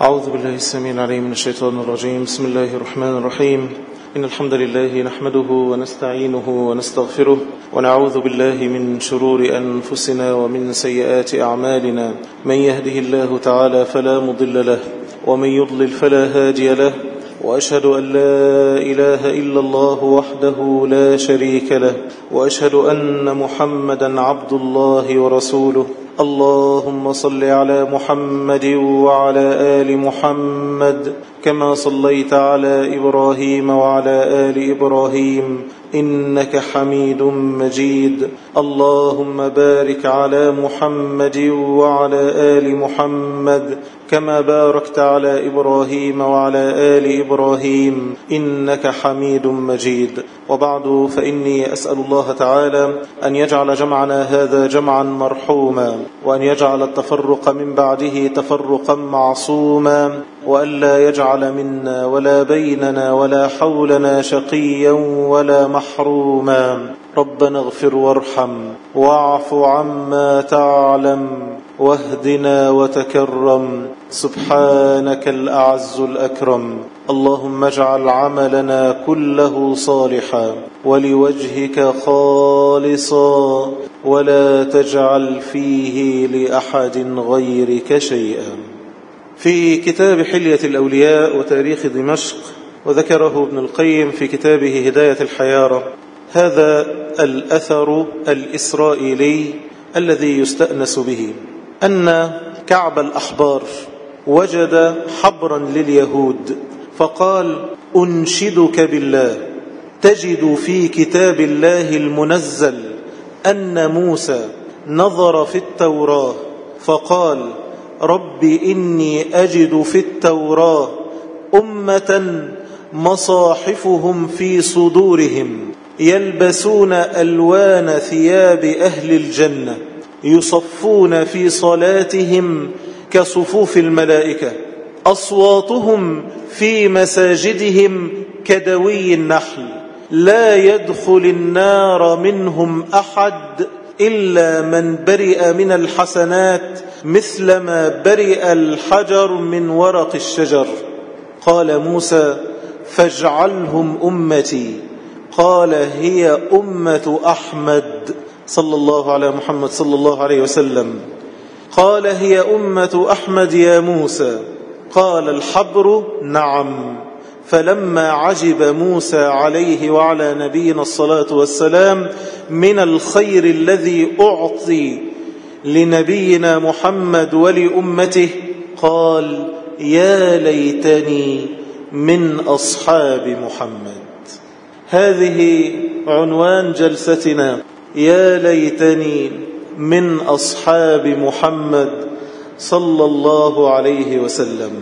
أعوذ بالله السميع العليم من الشيطان الرجيم بسم الله الرحمن الرحيم إن الحمد لله نحمده ونستعينه ونستغفره ونعوذ بالله من شرور أنفسنا ومن سيئات أعمالنا من يهده الله تعالى فلا مضل له ومن يضلل فلا هادي له وأشهد أن لا إله إلا الله وحده لا شريك له وأشهد أن محمدا عبد الله ورسوله اللهم صل على محمد وعلى آل محمد كما صليت على إبراهيم وعلى آل إبراهيم إنك حميد مجيد اللهم بارك على محمد وعلى آل محمد كما باركت على إبراهيم وعلى آل إبراهيم إنك حميد مجيد وبعد فإني أسأل الله تعالى أن يجعل جمعنا هذا جمعا مرحوما وأن يجعل التفرق من بعده تفرقا معصوما وألا يجعل منا ولا بيننا ولا حولنا شقيا ولا محروما ربنا اغفر وارحم واعف عما تعلم واهدنا وتكرم سبحانك الأعز الأكرم اللهم اجعل عملنا كله صالحا ولوجهك خالصا ولا تجعل فيه لأحد غيرك شيئا في كتاب حلية الأولياء وتاريخ دمشق وذكره ابن القيم في كتابه هداية الحيارة هذا الأثر الإسرائيلي الذي يستأنس به أن كعب الأحبار وجد حبرا لليهود فقال أنشدك بالله تجد في كتاب الله المنزل أن موسى نظر في التوراة فقال رب إني أجد في التوراة أمة مصاحفهم في صدورهم يلبسون ألوان ثياب أهل الجنة يصفون في صلاتهم كصفوف الملائكة أصواتهم في مساجدهم كدوي النحل لا يدخل النار منهم أحد إلا من برئ من الحسنات مثل ما برئ الحجر من ورق الشجر قال موسى فاجعلهم أمتي قال هي أمة أحمد صلى الله على محمد صلى الله عليه وسلم قال هي أمة أحمد يا موسى قال الحبر نعم فلما عجب موسى عليه وعلى نبينا الصلاة والسلام من الخير الذي أعطي لنبينا محمد ولأمته قال يا ليتني من أصحاب محمد هذه عنوان جلستنا يا ليتني من أصحاب محمد صلى الله عليه وسلم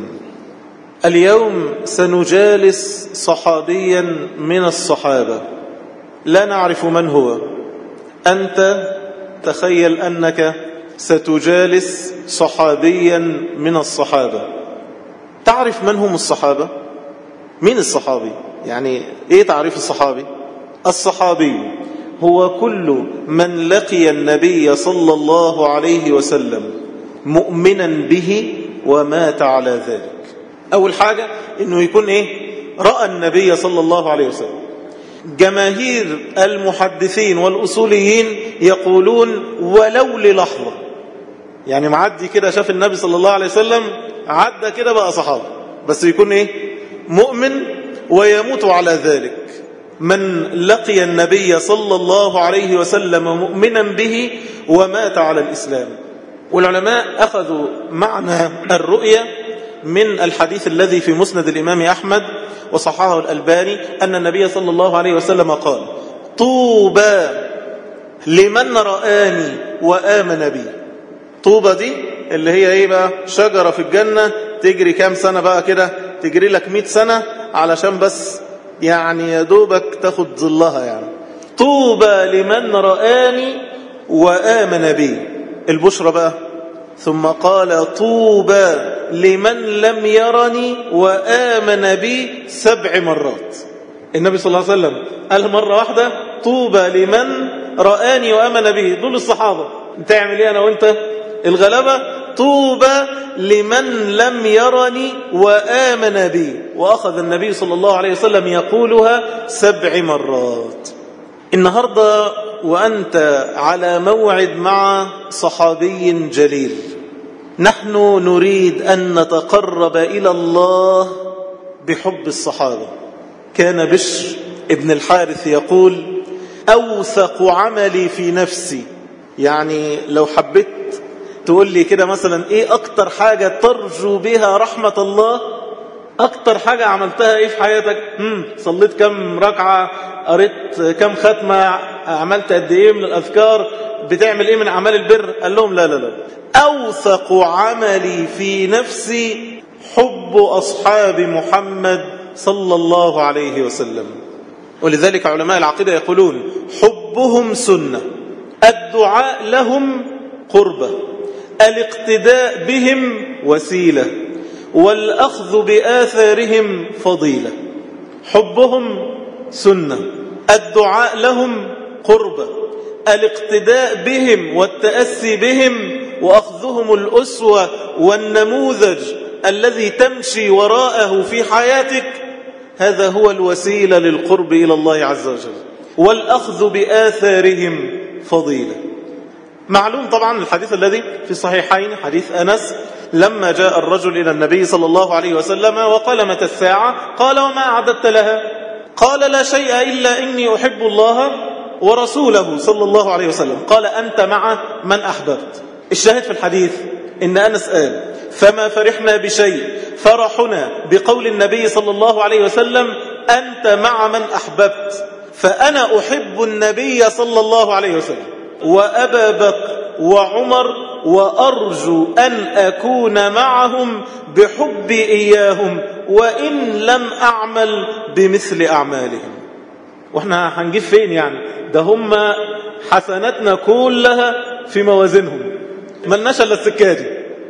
اليوم سنجالس صحابيا من الصحابة لا نعرف من هو أنت تخيل أنك ستجالس صحابيا من الصحابة تعرف من هم الصحابة مين الصحابي يعني ايه تعريف الصحابي الصحابي هو كل من لقي النبي صلى الله عليه وسلم مؤمنا به ومات على ذلك أول حاجة أنه يكون إيه رأى النبي صلى الله عليه وسلم جماهير المحدثين والأصوليين يقولون ولو للحظة يعني معدي كده شاف النبي صلى الله عليه وسلم عدى كده بقى صحابة بس يكون إيه مؤمن ويموت على ذلك من لقي النبي صلى الله عليه وسلم مؤمنا به ومات على الإسلام والعلماء أخذوا معنى الرؤية من الحديث الذي في مسند الإمام أحمد وصححه الألباني أن النبي صلى الله عليه وسلم قال طوبى لمن رآني وآمن بي طوبى دي اللي هي ايه بقى شجرة في الجنة تجري كام سنة بقى كده تجري لك مئة سنة علشان بس يعني يا دوبك تاخد ظلها يعني طوبى لمن رآني وآمن بي البشرى بقى ثم قال طوبى لمن لم يرني وآمن بي سبع مرات النبي صلى الله عليه وسلم قال مرة واحدة طوبى لمن رآني وآمن به دول الصحابة تعمل ايه أنا وانت الغلبة طوبى لمن لم يرني وآمن بي وأخذ النبي صلى الله عليه وسلم يقولها سبع مرات النهاردة وأنت على موعد مع صحابي جليل نحن نريد أن نتقرب إلى الله بحب الصحابة كان بشر ابن الحارث يقول أوثق عملي في نفسي يعني لو حبيت تقول لي كده مثلا ايه اكتر حاجة ترجو بها رحمة الله اكتر حاجة عملتها ايه في حياتك هم صليت كم ركعة قريت كم ختمة عملت قد ايه من الاذكار بتعمل ايه من اعمال البر قال لهم لا لا لا اوثق عملي في نفسي حب اصحاب محمد صلى الله عليه وسلم ولذلك علماء العقيدة يقولون حبهم سنة الدعاء لهم قربة الاقتداء بهم وسيلة والأخذ بآثارهم فضيلة حبهم سنة الدعاء لهم قربة الاقتداء بهم والتأسي بهم وأخذهم الأسوة والنموذج الذي تمشي وراءه في حياتك هذا هو الوسيلة للقرب إلى الله عز وجل والأخذ بآثارهم فضيلة معلوم طبعا الحديث الذي في الصحيحين حديث أنس لما جاء الرجل إلى النبي صلى الله عليه وسلم وقال متى الساعة قال وما أعددت لها قال لا شيء إلا إني أحب الله ورسوله صلى الله عليه وسلم قال أنت مع من أحببت الشاهد في الحديث إن أنس قال فما فرحنا بشيء فرحنا بقول النبي صلى الله عليه وسلم أنت مع من أحببت فأنا أحب النبي صلى الله عليه وسلم وأبا بكر وعمر وأرجو أن أكون معهم بحبي إياهم وإن لم أعمل بمثل أعمالهم وإحنا هنجيب فين يعني ده هم حسناتنا كلها في موازينهم ملناش إلا السكادي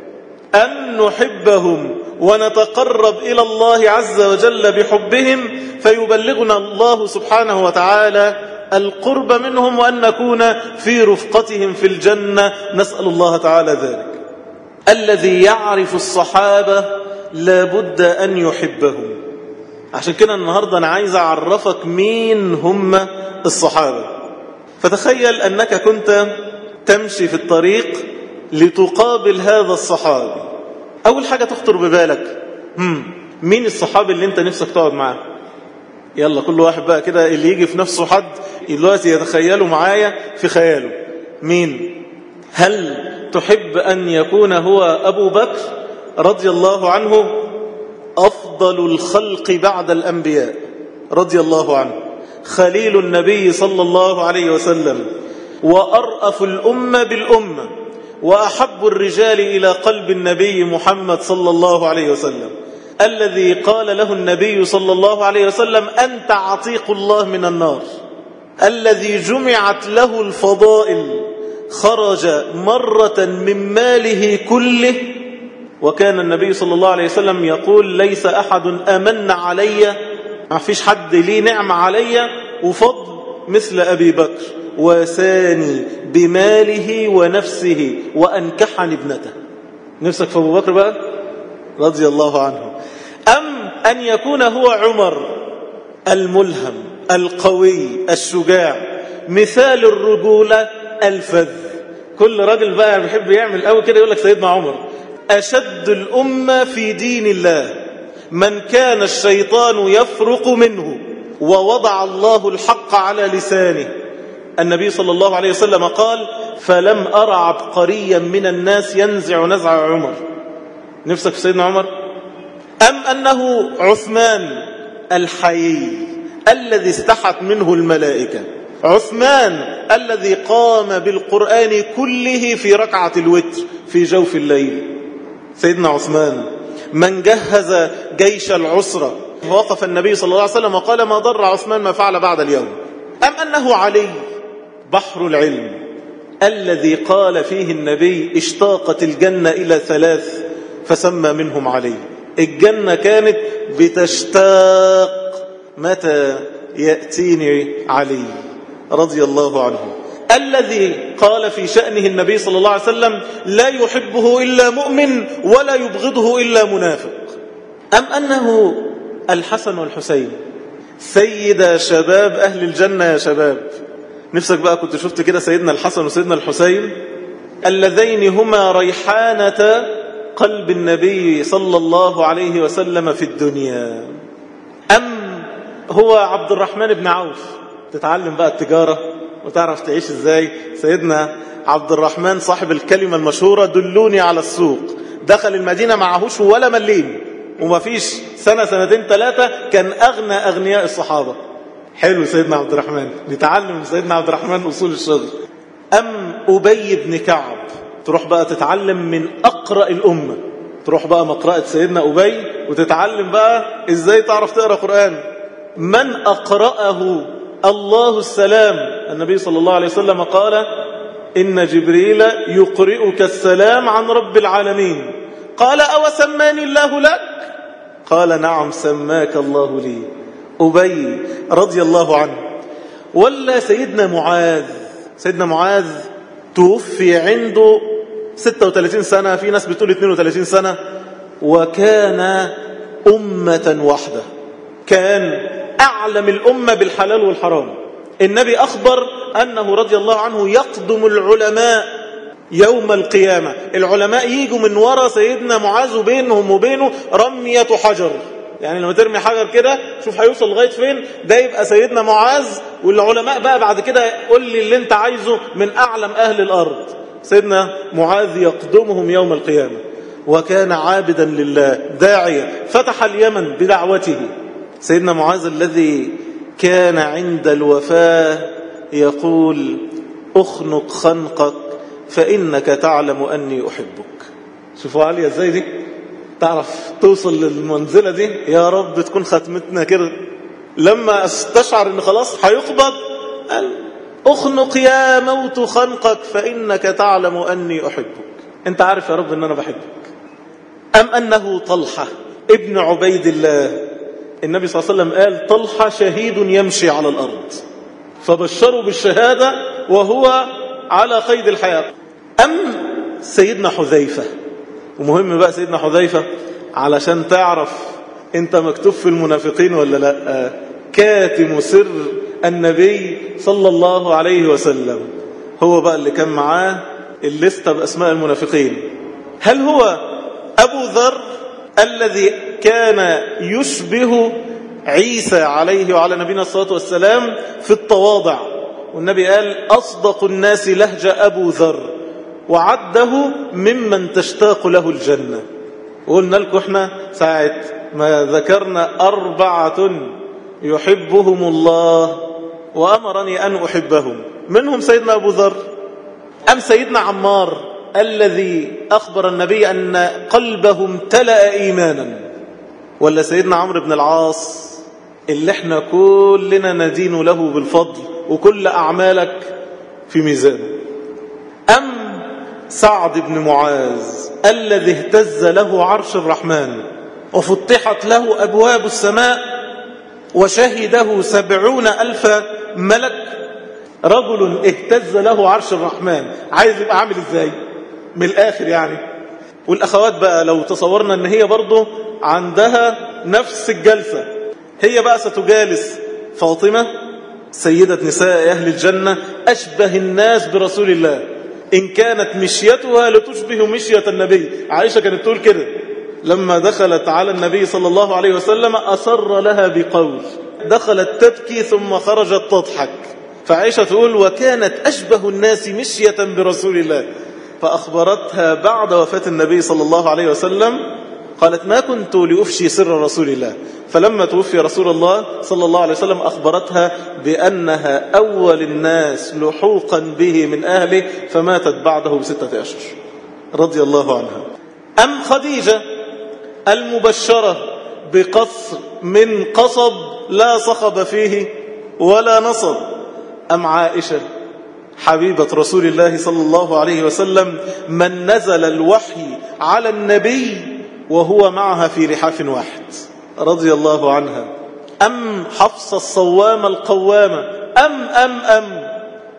أن نحبهم ونتقرب إلى الله عز وجل بحبهم فيبلغنا الله سبحانه وتعالى القرب منهم وأن نكون في رفقتهم في الجنة نسأل الله تعالى ذلك الذي يعرف الصحابة لابد أن يحبهم عشان كده النهاردة أنا عايز أعرفك مين هم الصحابة فتخيل أنك كنت تمشي في الطريق لتقابل هذا الصحابي أول حاجة تخطر ببالك هم مين الصحابي اللي انت نفسك تقعد معاه يلا كل واحد بقى كده اللي يجي في نفسه حد دلوقتي يتخيله معايا في خياله مين هل تحب أن يكون هو أبو بكر رضي الله عنه أفضل الخلق بعد الأنبياء رضي الله عنه خليل النبي صلى الله عليه وسلم وأرأف الأمة بالأمة وأحب الرجال إلى قلب النبي محمد صلى الله عليه وسلم الذي قال له النبي صلى الله عليه وسلم أنت عتيق الله من النار الذي جمعت له الفضائل خرج مرة من ماله كله وكان النبي صلى الله عليه وسلم يقول ليس أحد أمن علي ما فيش حد لي نعم علي وفضل مثل أبي بكر وساني بماله ونفسه وأنكحني ابنته نفسك في أبو بكر بقى رضي الله عنه أم أن يكون هو عمر الملهم القوي الشجاع مثال الرجولة الفذ كل راجل بقى بيحب يعمل قوي كده يقول لك سيدنا عمر أشد الأمة في دين الله من كان الشيطان يفرق منه ووضع الله الحق على لسانه النبي صلى الله عليه وسلم قال فلم أرى عبقريا من الناس ينزع نزع عمر نفسك في سيدنا عمر أم أنه عثمان الحيي الذي استحت منه الملائكة عثمان الذي قام بالقرآن كله في ركعة الوتر في جوف الليل سيدنا عثمان من جهز جيش العسرة ووقف النبي صلى الله عليه وسلم وقال ما ضر عثمان ما فعل بعد اليوم أم أنه علي بحر العلم الذي قال فيه النبي اشتاقت الجنة إلى ثلاث فسمى منهم علي الجنة كانت بتشتاق متى يأتيني علي رضي الله عنه الذي قال في شأنه النبي صلى الله عليه وسلم لا يحبه إلا مؤمن ولا يبغضه إلا منافق أم أنه الحسن والحسين سيد شباب أهل الجنة يا شباب نفسك بقى كنت شفت كده سيدنا الحسن وسيدنا الحسين اللذين هما ريحانة قلب النبي صلى الله عليه وسلم في الدنيا أم هو عبد الرحمن بن عوف تتعلم بقى التجارة وتعرف تعيش ازاي سيدنا عبد الرحمن صاحب الكلمة المشهورة دلوني على السوق دخل المدينة معهوش ولا مليم وما فيش سنة سنتين ثلاثة كان أغنى أغنياء الصحابة حلو سيدنا عبد الرحمن نتعلم من سيدنا عبد الرحمن أصول الشغل أم أبي بن كعب تروح بقى تتعلم من أقرأ الأمة تروح بقى مقرأة سيدنا أبي وتتعلم بقى إزاي تعرف تقرأ قرآن من أقرأه الله السلام النبي صلى الله عليه وسلم قال إن جبريل يقرئك السلام عن رب العالمين قال أو سماني الله لك قال نعم سماك الله لي أبي رضي الله عنه ولا سيدنا معاذ سيدنا معاذ توفي عنده 36 سنة في ناس بتقول 32 سنة وكان أمة واحدة كان أعلم الأمة بالحلال والحرام النبي أخبر أنه رضي الله عنه يقدم العلماء يوم القيامة العلماء يجوا من وراء سيدنا معاذ وبينهم وبينه رمية حجر يعني لما ترمي حجر كده شوف هيوصل لغاية فين ده يبقى سيدنا معاذ والعلماء بقى بعد كده قول لي اللي انت عايزه من أعلم أهل الأرض سيدنا معاذ يقدمهم يوم القيامة وكان عابدا لله داعيا فتح اليمن بدعوته سيدنا معاذ الذي كان عند الوفاة يقول أخنق خنقك فإنك تعلم أني أحبك شوفوا عالية ازاي دي تعرف توصل للمنزلة دي يا رب تكون ختمتنا كده لما استشعر ان خلاص هيقبض قال اخنق يا موت خنقك فإنك تعلم أني أحبك انت عارف يا رب ان انا بحبك أم أنه طلحة ابن عبيد الله النبي صلى الله عليه وسلم قال طلحة شهيد يمشي على الأرض فبشروا بالشهادة وهو على قيد الحياة أم سيدنا حذيفة ومهم بقى سيدنا حذيفة علشان تعرف انت مكتوب في المنافقين ولا لا كاتم سر النبي صلى الله عليه وسلم هو بقى اللي كان معاه الليستة بأسماء المنافقين هل هو أبو ذر الذي كان يشبه عيسى عليه وعلى نبينا الصلاة والسلام في التواضع والنبي قال أصدق الناس لهجة أبو ذر وعده ممن تشتاق له الجنة وقلنا لكم احنا ساعة ما ذكرنا أربعة يحبهم الله وأمرني أن أحبهم منهم سيدنا أبو ذر أم سيدنا عمار الذي أخبر النبي أن قلبه امتلأ إيمانا ولا سيدنا عمرو بن العاص اللي احنا كلنا ندين له بالفضل وكل أعمالك في ميزانه أم سعد بن معاذ الذي اهتز له عرش الرحمن وفتحت له أبواب السماء وشهده سبعون ألف ملك رجل اهتز له عرش الرحمن عايز يبقى عامل ازاي من الآخر يعني والأخوات بقى لو تصورنا ان هي برضه عندها نفس الجلسة هي بقى ستجالس فاطمة سيدة نساء أهل الجنة أشبه الناس برسول الله إن كانت مشيتها لتشبه مشية النبي عائشة كانت تقول كده لما دخلت على النبي صلى الله عليه وسلم أسر لها بقول دخلت تبكي ثم خرجت تضحك فعائشة تقول وكانت أشبه الناس مشية برسول الله فأخبرتها بعد وفاة النبي صلى الله عليه وسلم قالت ما كنت لأفشي سر رسول الله فلما توفي رسول الله صلى الله عليه وسلم أخبرتها بأنها أول الناس لحوقا به من أهله فماتت بعده بستة أشهر رضي الله عنها أم خديجة المبشرة بقصر من قصب لا صخب فيه ولا نصب أم عائشة حبيبة رسول الله صلى الله عليه وسلم من نزل الوحي على النبي وهو معها في لحاف واحد رضي الله عنها أم حفصة الصوامة القوامة أم أم أم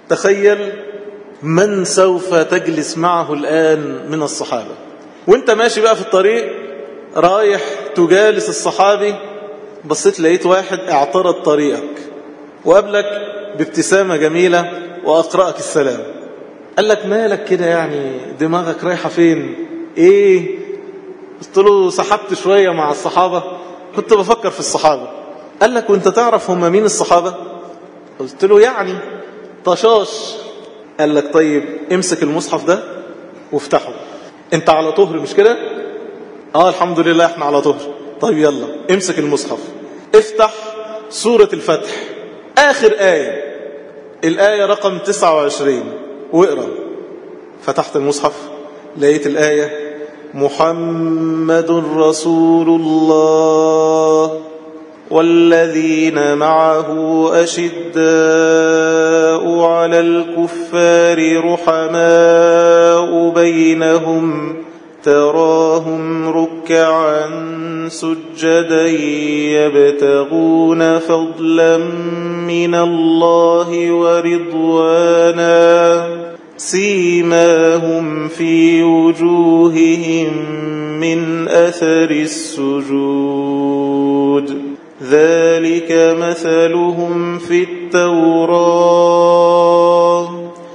تخيل من سوف تجلس معه الآن من الصحابة وانت ماشي بقى في الطريق رايح تجالس الصحابي بصيت لقيت واحد اعترض طريقك وقابلك بابتسامة جميلة وأقرأك السلام قال لك مالك كده يعني دماغك رايحة فين ايه قلت له سحبت شوية مع الصحابة كنت بفكر في الصحابة قال لك وانت تعرف هم مين الصحابة قلت له يعني طشاش قال لك طيب امسك المصحف ده وافتحه انت على طهر مش كده اه الحمد لله احنا على طهر طيب يلا امسك المصحف افتح سورة الفتح اخر آية الآية رقم 29 واقرأ فتحت المصحف لقيت الآية محمد رسول الله والذين معه أشداء على الكفار رحماء بينهم تراهم ركعا سجدا يبتغون فضلا من الله ورضوانا سيماهم في وجوههم من أثر السجود ذلك مثلهم في التوراة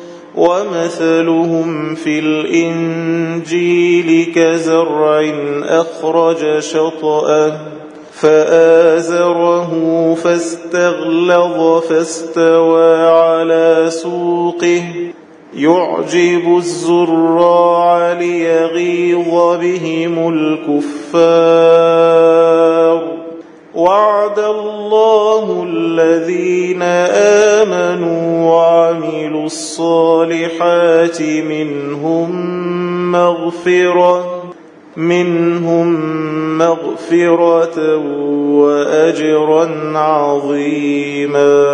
ومثلهم في الإنجيل كزرع أخرج شطأه فآزره فاستغلظ فاستوى على سوقه يعجب الزراع ليغيظ بهم الكفار وعد الله الذين آمنوا وعملوا الصالحات منهم مغفرة منهم مغفرة وأجرا عظيما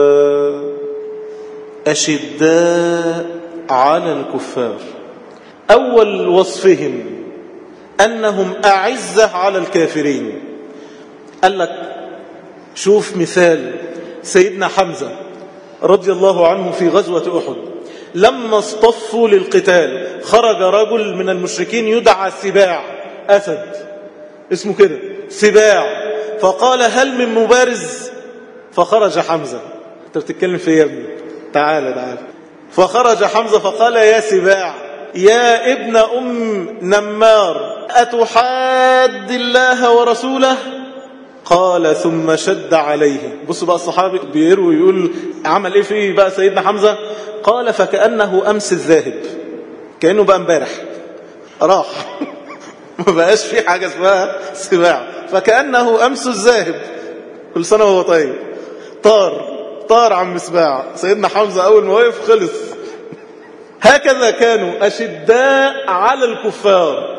أشداء على الكفار أول وصفهم أنهم أعزة على الكافرين قال لك شوف مثال سيدنا حمزة رضي الله عنه في غزوة أحد لما اصطفوا للقتال خرج رجل من المشركين يدعى سباع أسد اسمه كده سباع فقال هل من مبارز فخرج حمزة انت بتتكلم في يا ابني تعالى تعالى فخرج حمزة فقال يا سباع يا ابن أم نمار أتحاد الله ورسوله قال ثم شد عليه بصوا بقى الصحابي بيروي يقول عمل ايه فيه بقى سيدنا حمزة قال فكأنه أمس الذاهب كأنه بقى امبارح راح ما بقاش في حاجة اسمها سباع فكأنه أمس الذاهب كل سنة وهو طيب طار طار عم سباع سيدنا حمزة أول ما وقف خلص هكذا كانوا أشداء على الكفار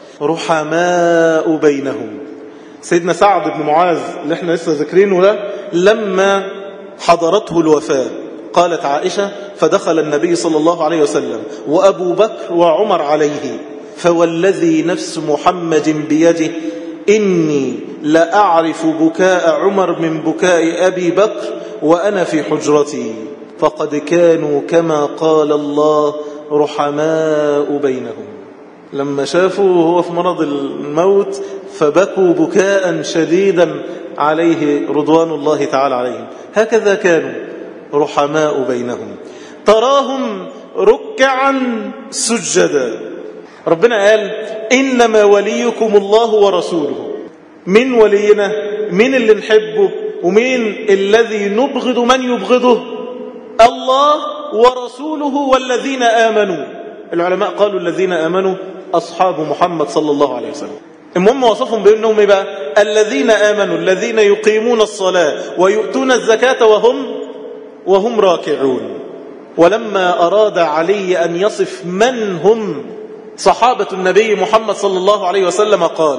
رحماء بينهم سيدنا سعد بن معاذ اللي احنا لسه ذاكرينه ده لما حضرته الوفاة قالت عائشة فدخل النبي صلى الله عليه وسلم وأبو بكر وعمر عليه فوالذي نفس محمد بيده إني لأعرف بكاء عمر من بكاء أبي بكر وأنا في حجرتي فقد كانوا كما قال الله رحماء بينهم لما شافوا هو في مرض الموت فبكوا بكاء شديدا عليه رضوان الله تعالى عليهم هكذا كانوا رحماء بينهم تراهم ركعا سجدا ربنا قال إنما وليكم الله ورسوله من ولينا من اللي نحبه ومين الذي نبغض من يبغضه الله ورسوله والذين آمنوا العلماء قالوا الذين آمنوا أصحاب محمد صلى الله عليه وسلم المهم وصفهم بأنهم إيه بقى الذين آمنوا الذين يقيمون الصلاة ويؤتون الزكاة وهم وهم راكعون ولما أراد علي أن يصف من هم صحابة النبي محمد صلى الله عليه وسلم قال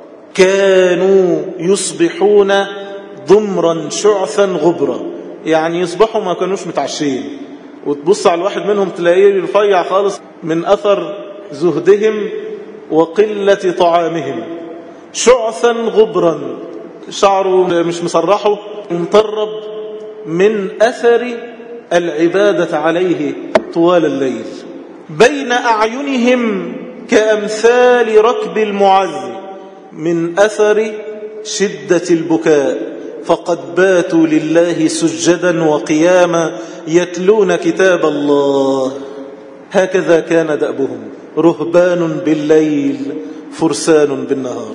كانوا يصبحون ضمرا شعثا غبرا يعني يصبحوا ما كانوش متعشين وتبص على الواحد منهم تلاقيه رفيع خالص من أثر زهدهم وقلة طعامهم شعثا غبرا شعره مش مسرحه مطرب من أثر العبادة عليه طوال الليل بين أعينهم كأمثال ركب المعز من أثر شدة البكاء فقد باتوا لله سجدا وقياما يتلون كتاب الله هكذا كان دأبهم رهبان بالليل فرسان بالنهار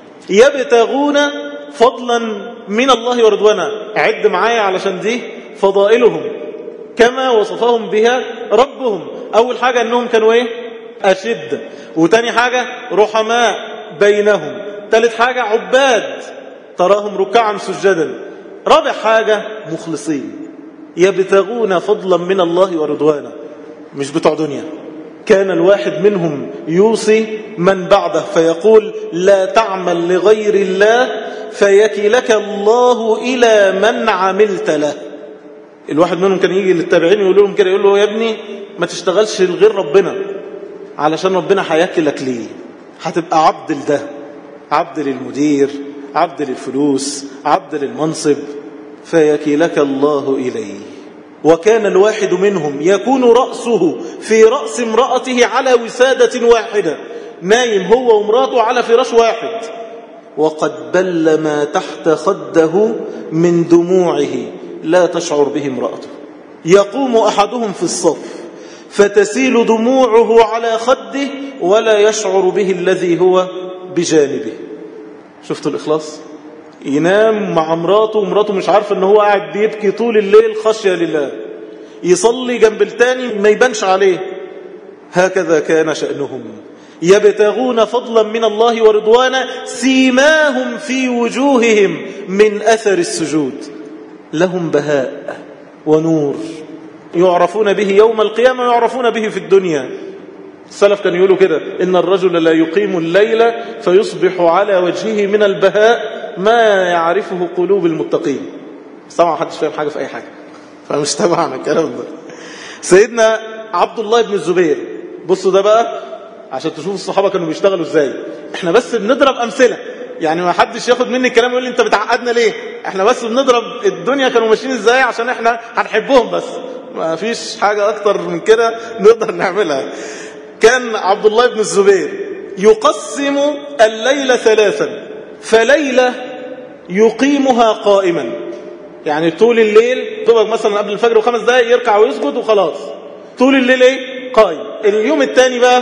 يبتغون فضلا من الله ورضوانا عد معايا علشان دي فضائلهم كما وصفهم بها ربهم أول حاجة أنهم كانوا إيه أشد وتاني حاجة رحماء بينهم ثالث حاجة عباد تراهم ركعا سجدا رابع حاجة مخلصين يبتغون فضلا من الله ورضوانا مش بتوع دنيا كان الواحد منهم يوصي من بعده فيقول لا تعمل لغير الله فيكلك الله إلى من عملت له الواحد منهم كان يجي للتابعين يقول لهم كده يقول له يا ابني ما تشتغلش لغير ربنا علشان ربنا هياكلك ليه هتبقى عبد لده عبد للمدير عبد للفلوس عبد للمنصب فيكلك الله إليه وكان الواحد منهم يكون رأسه في رأس امرأته على وسادة واحدة نايم هو ومراته على فراش واحد وقد بل ما تحت خده من دموعه لا تشعر به امرأته يقوم أحدهم في الصف فتسيل دموعه على خده ولا يشعر به الذي هو بجانبه شفتوا الإخلاص ينام مع مراته ومراته مش عارفة ان هو قاعد بيبكي طول الليل خشية لله يصلي جنب التاني ما يبانش عليه هكذا كان شأنهم يبتغون فضلا من الله ورضوانا سيماهم في وجوههم من أثر السجود لهم بهاء ونور يعرفون به يوم القيامة ويعرفون به في الدنيا السلف كانوا يقولوا كده إن الرجل لا يقيم الليل فيصبح على وجهه من البهاء ما يعرفه قلوب المتقين بس طبعا محدش فاهم حاجة في أي حاجة فمش تبعنا الكلام ده سيدنا عبد الله بن الزبير بصوا ده بقى عشان تشوفوا الصحابة كانوا بيشتغلوا ازاي احنا بس بنضرب أمثلة يعني ما حدش ياخد مني الكلام يقول لي انت بتعقدنا ليه احنا بس بنضرب الدنيا كانوا ماشيين ازاي عشان احنا هنحبهم بس ما فيش حاجة اكتر من كده نقدر نعملها كان عبد الله بن الزبير يقسم الليل ثلاثا فليلة يقيمها قائما يعني طول الليل تبقى مثلا قبل الفجر وخمس دقايق يركع ويسجد وخلاص طول الليل ايه قائم اليوم الثاني بقى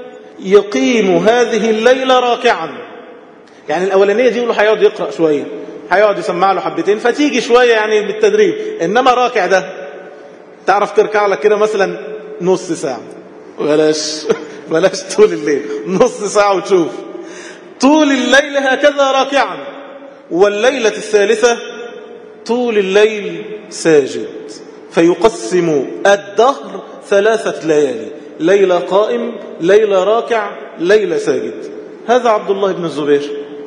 يقيم هذه الليلة راكعا يعني الأولانية دي يقولوا هيقعد يقرأ شوية هيقعد يسمع له حبتين فتيجي شوية يعني بالتدريب إنما راكع ده تعرف تركع لك كده مثلا نص ساعة بلاش بلاش طول الليل نص ساعة وتشوف طول الليل هكذا راكعا والليلة الثالثة طول الليل ساجد فيقسم الدهر ثلاثة ليالي ليلة قائم ليلة راكع ليلة ساجد هذا عبد الله بن الزبير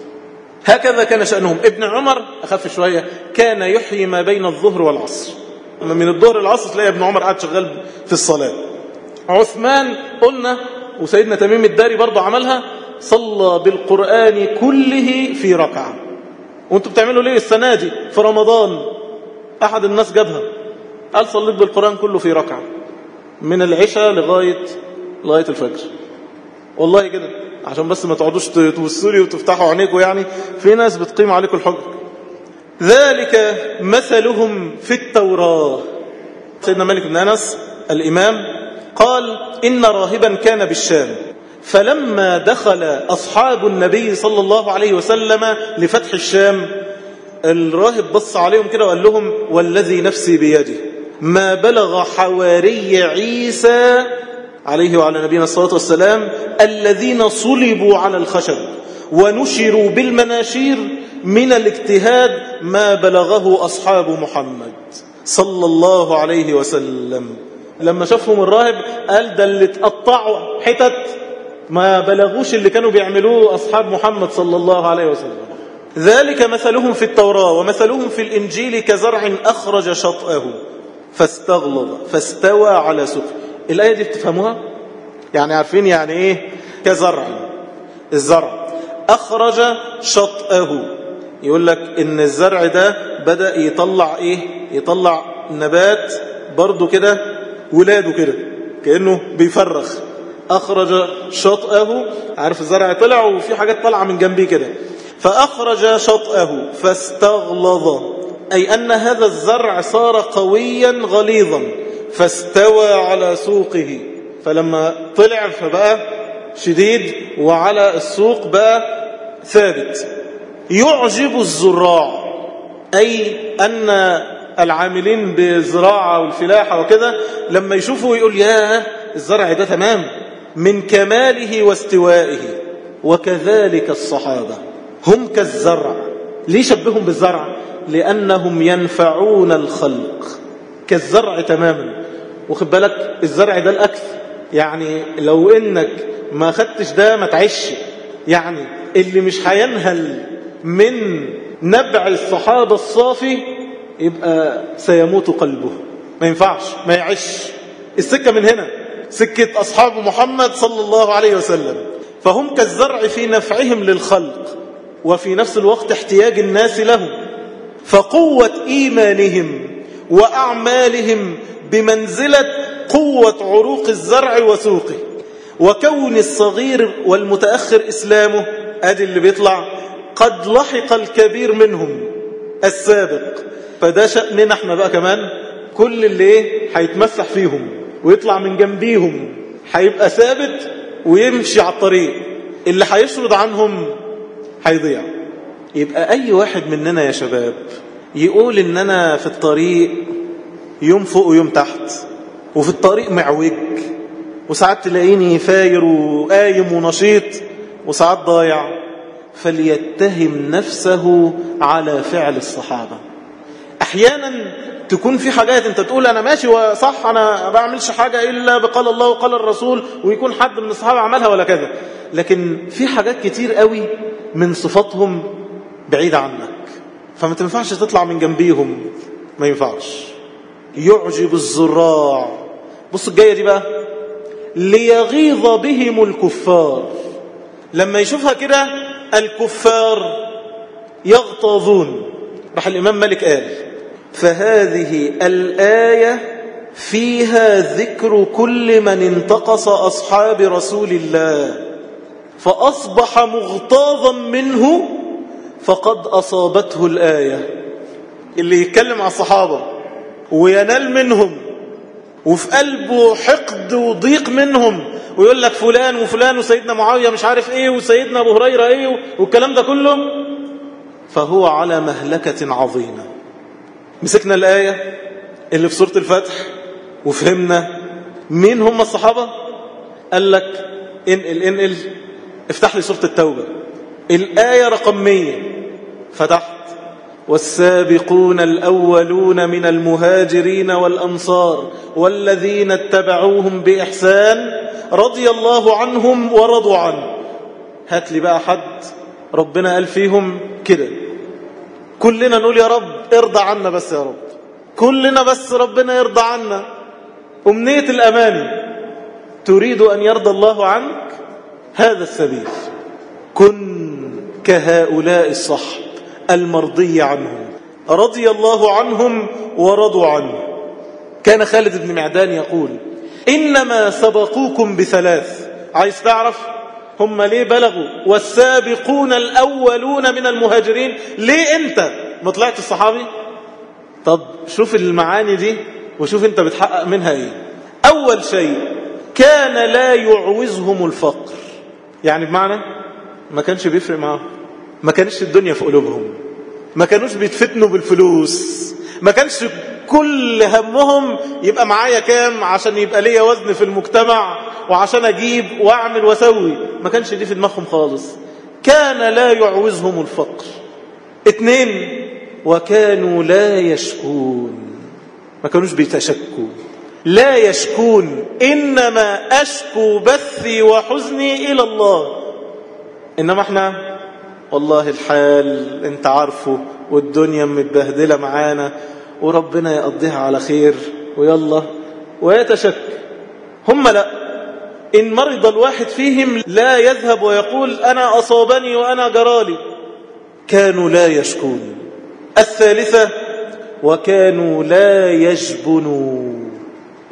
هكذا كان شأنهم ابن عمر أخف شوية كان يحيي ما بين الظهر والعصر من الظهر العصر تلاقي ابن عمر قاعد شغال في الصلاة عثمان قلنا وسيدنا تميم الداري برضه عملها صلى بالقرآن كله في ركعة وانتوا بتعملوا ليه السنة دي في رمضان أحد الناس جابها قال صليت بالقرآن كله في ركعة من العشاء لغاية لغاية الفجر والله كده عشان بس ما تقعدوش توسوا لي وتفتحوا عينيكم يعني في ناس بتقيم عليكم الحجر ذلك مثلهم في التوراة سيدنا مالك بن أنس الإمام قال إن راهبا كان بالشام فلما دخل أصحاب النبي صلى الله عليه وسلم لفتح الشام الراهب بص عليهم كده وقال لهم والذي نفسي بيده ما بلغ حواري عيسى عليه وعلى نبينا الصلاة والسلام الذين صلبوا على الخشب ونشروا بالمناشير من الاجتهاد ما بلغه أصحاب محمد صلى الله عليه وسلم لما شافهم الراهب قال ده اللي اتقطعوا حتت ما بلغوش اللي كانوا بيعملوه أصحاب محمد صلى الله عليه وسلم ذلك مثلهم في التوراة ومثلهم في الإنجيل كزرع أخرج شطأه فاستغلظ فاستوى على سقه الآية دي بتفهموها يعني عارفين يعني إيه كزرع الزرع أخرج شطأه يقول لك إن الزرع ده بدأ يطلع إيه يطلع نبات برضو كده ولاده كده كأنه بيفرخ أخرج شطأه عارف الزرع طلع وفي حاجات طالعة من جنبيه كده فأخرج شطأه فاستغلظ أي أن هذا الزرع صار قويا غليظا فاستوى على سوقه فلما طلع فبقى شديد وعلى السوق بقى ثابت يعجب الزراع أي أن العاملين بالزراعة والفلاحة وكذا لما يشوفوا يقول يا الزرع ده تمام من كماله واستوائه وكذلك الصحابة هم كالزرع ليه شبههم بالزرع لأنهم ينفعون الخلق كالزرع تماما وخد بالك الزرع ده الأكل يعني لو إنك ما خدتش ده ما تعيش يعني اللي مش هينهل من نبع الصحابة الصافي يبقى سيموت قلبه ما ينفعش ما يعيش السكة من هنا سكة أصحاب محمد صلى الله عليه وسلم فهم كالزرع في نفعهم للخلق وفي نفس الوقت احتياج الناس لهم فقوة إيمانهم وأعمالهم بمنزلة قوة عروق الزرع وسوقه وكون الصغير والمتأخر إسلامه أدي اللي بيطلع قد لحق الكبير منهم السابق فده شأننا احنا بقى كمان كل اللي ايه هيتمسح فيهم ويطلع من جنبيهم هيبقى ثابت ويمشي على الطريق اللي هيشرد عنهم هيضيع يبقى أي واحد مننا يا شباب يقول إن أنا في الطريق يوم فوق ويوم تحت وفي الطريق معوج وساعات تلاقيني فاير وقايم ونشيط وساعات ضايع فليتهم نفسه على فعل الصحابة أحيانا تكون في حاجات انت تقول انا ماشي وصح انا ما بعملش حاجة الا بقال الله وقال الرسول ويكون حد من الصحابة عملها ولا كذا لكن في حاجات كتير قوي من صفاتهم بعيدة عنك فما تنفعش تطلع من جنبيهم ما ينفعش يعجب الزراع بص الجاية دي بقى ليغيظ بهم الكفار لما يشوفها كده الكفار يغتاظون راح الإمام مالك قال فهذه الآية فيها ذكر كل من انتقص أصحاب رسول الله فأصبح مغتاظا منه فقد أصابته الآية اللي يتكلم على الصحابة وينال منهم وفي قلبه حقد وضيق منهم ويقول لك فلان وفلان وسيدنا معاوية مش عارف ايه وسيدنا ابو هريرة ايه والكلام ده كله فهو على مهلكة عظيمة مسكنا الآية اللي في سورة الفتح وفهمنا مين هم الصحابة قال لك انقل انقل افتح لي سورة التوبة الآية رقم 100 فتحت والسابقون الأولون من المهاجرين والأنصار والذين اتبعوهم بإحسان رضي الله عنهم ورضوا عنه هات لي بقى حد ربنا قال فيهم كده كلنا نقول يا رب ارضى عنا بس يا رب كلنا بس ربنا يرضى عنا أمنية الأماني تريد أن يرضى الله عنك هذا السبيل كن كهؤلاء الصحب المرضي عنهم رضي الله عنهم ورضوا عنه كان خالد بن معدان يقول إنما سبقوكم بثلاث عايز تعرف هم ليه بلغوا والسابقون الأولون من المهاجرين ليه أنت ما طلعت الصحابي طب شوف المعاني دي وشوف أنت بتحقق منها إيه أول شيء كان لا يعوزهم الفقر يعني بمعنى ما كانش بيفرق معاهم ما كانش الدنيا في قلوبهم ما كانوش بيتفتنوا بالفلوس ما كانش كل همهم يبقى معايا كام عشان يبقى ليا وزن في المجتمع وعشان اجيب واعمل واسوي ما كانش دي في دماغهم خالص كان لا يعوزهم الفقر اتنين وكانوا لا يشكون ما كانوش بيتشكوا لا يشكون إنما أشكو بثي وحزني إلى الله إنما احنا والله الحال انت عارفه والدنيا متبهدلة معانا وربنا يقضيها على خير ويلا ويتشك هم لا إن مرض الواحد فيهم لا يذهب ويقول أنا أصابني وأنا جرالي كانوا لا يشكون الثالثة وكانوا لا يجبنون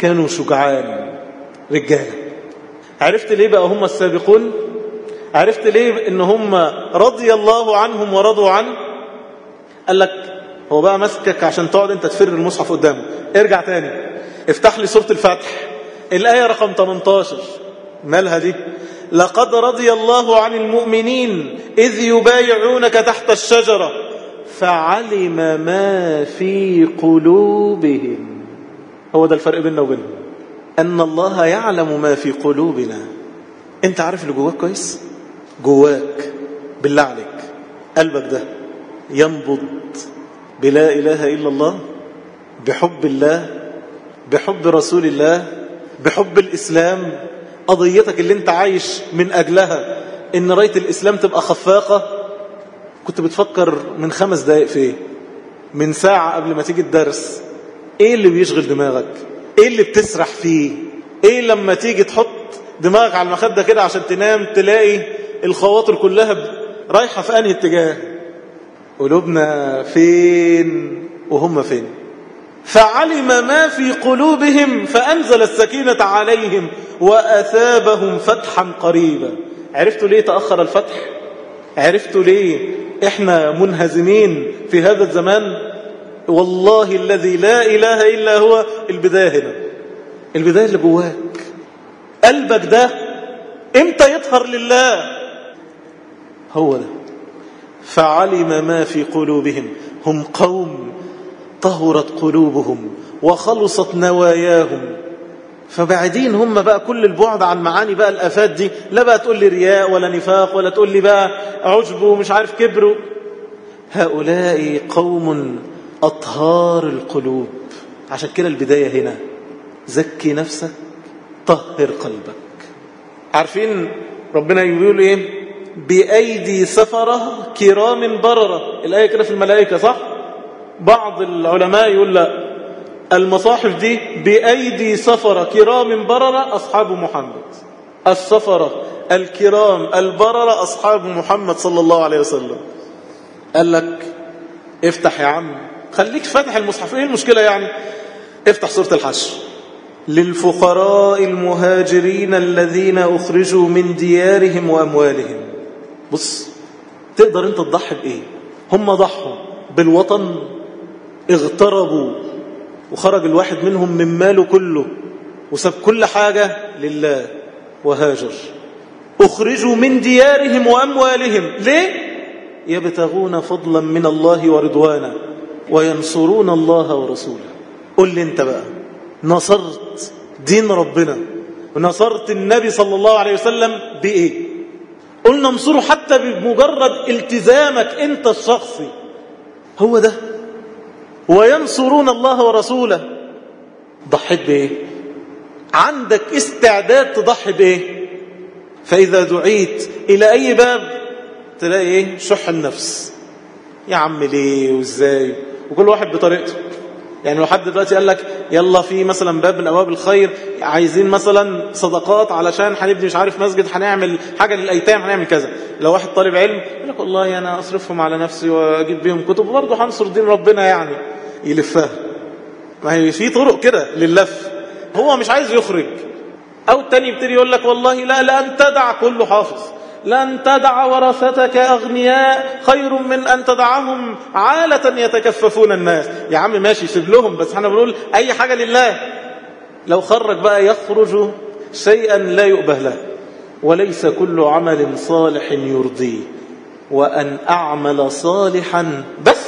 كانوا شجعان رجالة عرفت ليه بقى هم السابقون عرفت ليه ان هم رضي الله عنهم ورضوا عنه قال لك هو بقى ماسكك عشان تقعد انت تفر المصحف قدامه ارجع تاني افتح لي سورة الفتح الآية رقم 18 مالها دي لقد رضي الله عن المؤمنين إذ يبايعونك تحت الشجرة فعلم ما في قلوبهم هو ده الفرق بيننا وبينهم أن الله يعلم ما في قلوبنا أنت عارف اللي جواك كويس جواك بالله عليك قلبك ده ينبض بلا إله إلا الله بحب الله بحب رسول الله بحب الإسلام قضيتك اللي انت عايش من أجلها إن راية الإسلام تبقى خفاقة كنت بتفكر من خمس دقائق في ايه من ساعة قبل ما تيجي الدرس ايه اللي بيشغل دماغك ايه اللي بتسرح فيه ايه لما تيجي تحط دماغك على المخدة كده عشان تنام تلاقي الخواطر كلها رايحة في انهي اتجاه قلوبنا فين وهم فين فعلم ما في قلوبهم فأنزل السكينة عليهم وأثابهم فتحا قريبا عرفتوا ليه تأخر الفتح عرفتوا ليه احنا منهزمين في هذا الزمان والله الذي لا إله إلا هو البداية هنا البداية اللي جواك قلبك ده امتى يطهر لله هو ده فعلم ما في قلوبهم هم قوم طهرت قلوبهم وخلصت نواياهم فبعدين هم بقى كل البعد عن معاني بقى الافات دي لا بقى تقول لي رياء ولا نفاق ولا تقول لي بقى عجب ومش عارف كبر هؤلاء قوم اطهار القلوب عشان كده البدايه هنا زكي نفسك طهر قلبك عارفين ربنا يقول ايه بايدي سفره كرام برره الايه كده في الملائكه صح بعض العلماء يقول لا المصاحف دي بأيدي سفرة كرام بررة أصحاب محمد السفرة الكرام البررة أصحاب محمد صلى الله عليه وسلم قال لك افتح يا عم خليك فاتح المصحف ايه المشكلة يعني افتح سورة الحشر للفقراء المهاجرين الذين أخرجوا من ديارهم وأموالهم بص تقدر انت تضحي بإيه هم ضحوا بالوطن اغتربوا وخرج الواحد منهم من ماله كله وساب كل حاجة لله وهاجر أخرجوا من ديارهم وأموالهم ليه؟ يبتغون فضلا من الله ورضوانا وينصرون الله ورسوله قل لي انت بقى نصرت دين ربنا ونصرت النبي صلى الله عليه وسلم بإيه قلنا انصره حتى بمجرد التزامك انت الشخصي هو ده وينصرون الله ورسوله ضحيت بايه عندك استعداد تضحي بايه فاذا دعيت الى اي باب تلاقي ايه شح النفس يا عم ليه وازاي وكل واحد بطريقته يعني لو حد دلوقتي قال لك يلا في مثلا باب من ابواب الخير عايزين مثلا صدقات علشان هنبني مش عارف مسجد هنعمل حاجه للايتام هنعمل كذا لو واحد طالب علم يقول لك والله انا اصرفهم على نفسي واجيب بيهم كتب وبرضه هنصر دين ربنا يعني يلفها ما هي في طرق كده لللف هو مش عايز يخرج او التاني يبتدي يقول لك والله لا لان تدع كله حافظ لن تدع ورثتك أغنياء خير من أن تدعهم عالة يتكففون الناس يا عم ماشي سيب لهم بس احنا بنقول أي حاجة لله لو خرج بقى يخرج شيئا لا يؤبه له وليس كل عمل صالح يرضيه وأن أعمل صالحا بس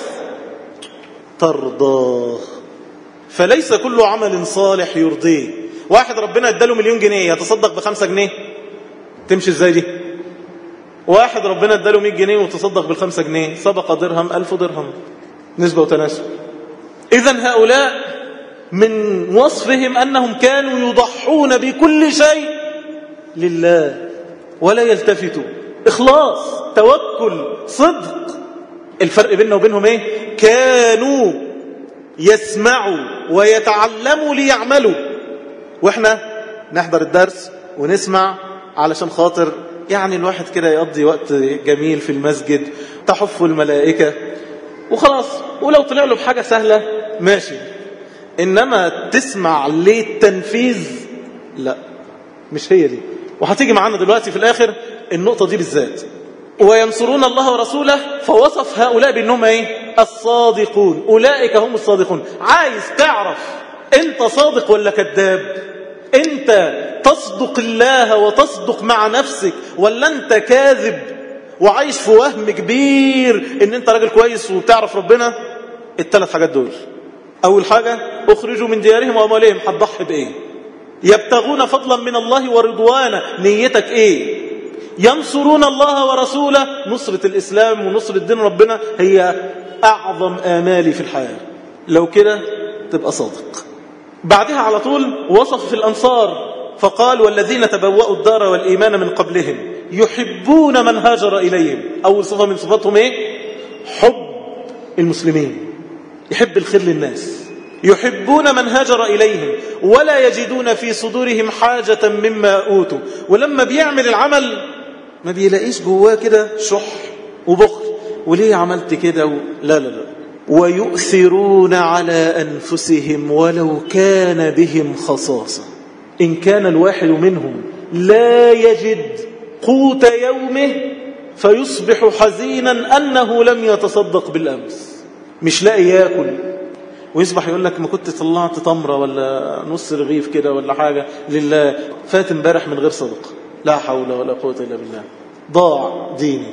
ترضاه فليس كل عمل صالح يرضيه واحد ربنا اداله مليون جنيه يتصدق بخمسة جنيه تمشي ازاي دي واحد ربنا اداله 100 جنيه وتصدق بالخمسة جنيه سبق درهم ألف درهم نسبة وتناسب إذا هؤلاء من وصفهم أنهم كانوا يضحون بكل شيء لله ولا يلتفتوا إخلاص توكل صدق الفرق بيننا وبينهم إيه كانوا يسمعوا ويتعلموا ليعملوا وإحنا نحضر الدرس ونسمع علشان خاطر يعني الواحد كده يقضي وقت جميل في المسجد تحف الملائكة وخلاص ولو طلع له بحاجة سهلة ماشي إنما تسمع للتنفيذ لا مش هي دي وهتيجي معانا دلوقتي في الآخر النقطة دي بالذات وينصرون الله ورسوله فوصف هؤلاء بأنهم ايه الصادقون أولئك هم الصادقون عايز تعرف انت صادق ولا كذاب انت تصدق الله وتصدق مع نفسك ولا انت كاذب وعايش في وهم كبير ان انت راجل كويس وبتعرف ربنا الثلاث حاجات دول اول حاجة اخرجوا من ديارهم واموالهم هتضحي بايه يبتغون فضلا من الله ورضوانا نيتك ايه ينصرون الله ورسوله نصرة الإسلام ونصرة دين ربنا هي أعظم آمالي في الحياة لو كده تبقى صادق بعدها على طول وصف في الأنصار فقال والذين تبوأوا الدار والإيمان من قبلهم يحبون من هاجر إليهم أول صفة من صفاتهم إيه حب المسلمين يحب الخير للناس يحبون من هاجر إليهم ولا يجدون في صدورهم حاجة مما أوتوا ولما بيعمل العمل ما بيلاقيش جواه كده شح وبخل وليه عملت كده و... لا لا لا ويؤثرون على أنفسهم ولو كان بهم خصاصة إن كان الواحد منهم لا يجد قوت يومه فيصبح حزينا أنه لم يتصدق بالأمس مش لاقي ياكل ويصبح يقول لك ما كنت طلعت تمرة ولا نص رغيف كده ولا حاجة لله فات امبارح من غير صدقه لا حول ولا قوة إلا بالله ضاع ديني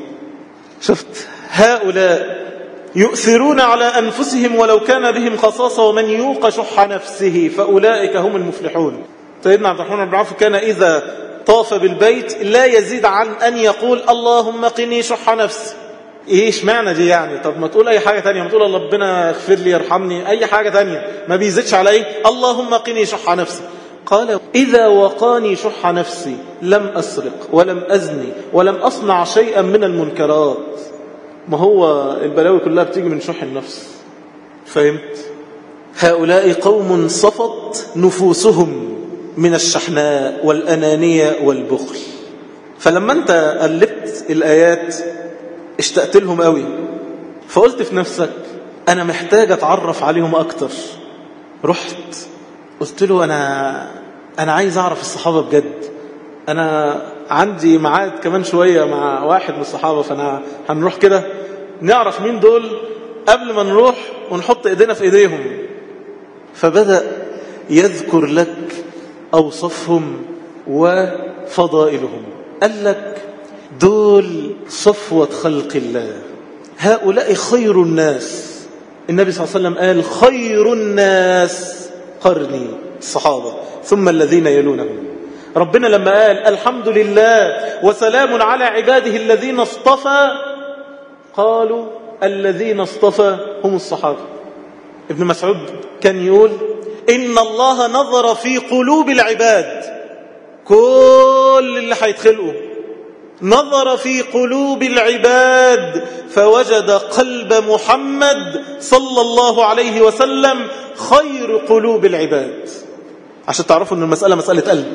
شفت هؤلاء يؤثرون على أنفسهم ولو كان بهم خصاصة ومن يوق شح نفسه فأولئك هم المفلحون سيدنا عبد الرحمن بن عوف كان إذا طاف بالبيت لا يزيد عن أن يقول اللهم قني شح نفسي ايش معنى دي يعني طب ما تقول اي حاجة تانية ما تقول ربنا اغفر لي يرحمني اي حاجة تانية ما بيزيدش على ايه اللهم قني شح نفسي قال إذا وقاني شح نفسي لم أسرق ولم أزني ولم أصنع شيئا من المنكرات ما هو البلاوي كلها بتيجي من شح النفس فهمت هؤلاء قوم صفت نفوسهم من الشحناء والأنانية والبخل فلما أنت قلبت الآيات اشتقت لهم قوي فقلت في نفسك أنا محتاج أتعرف عليهم أكتر رحت قلت له أنا أنا عايز أعرف الصحابة بجد أنا عندي ميعاد كمان شوية مع واحد من الصحابة فأنا هنروح كده نعرف مين دول قبل ما نروح ونحط إيدينا في إيديهم فبدأ يذكر لك أوصفهم وفضائلهم قال لك دول صفوة خلق الله هؤلاء خير الناس النبي صلى الله عليه وسلم قال خير الناس قرني الصحابة ثم الذين يلونهم ربنا لما قال الحمد لله وسلام على عباده الذين اصطفى قالوا الذين اصطفى هم الصحابة ابن مسعود كان يقول إن الله نظر في قلوب العباد كل اللي هيتخلقوا نظر في قلوب العباد فوجد قلب محمد صلى الله عليه وسلم خير قلوب العباد عشان تعرفوا أن المسألة مسألة قلب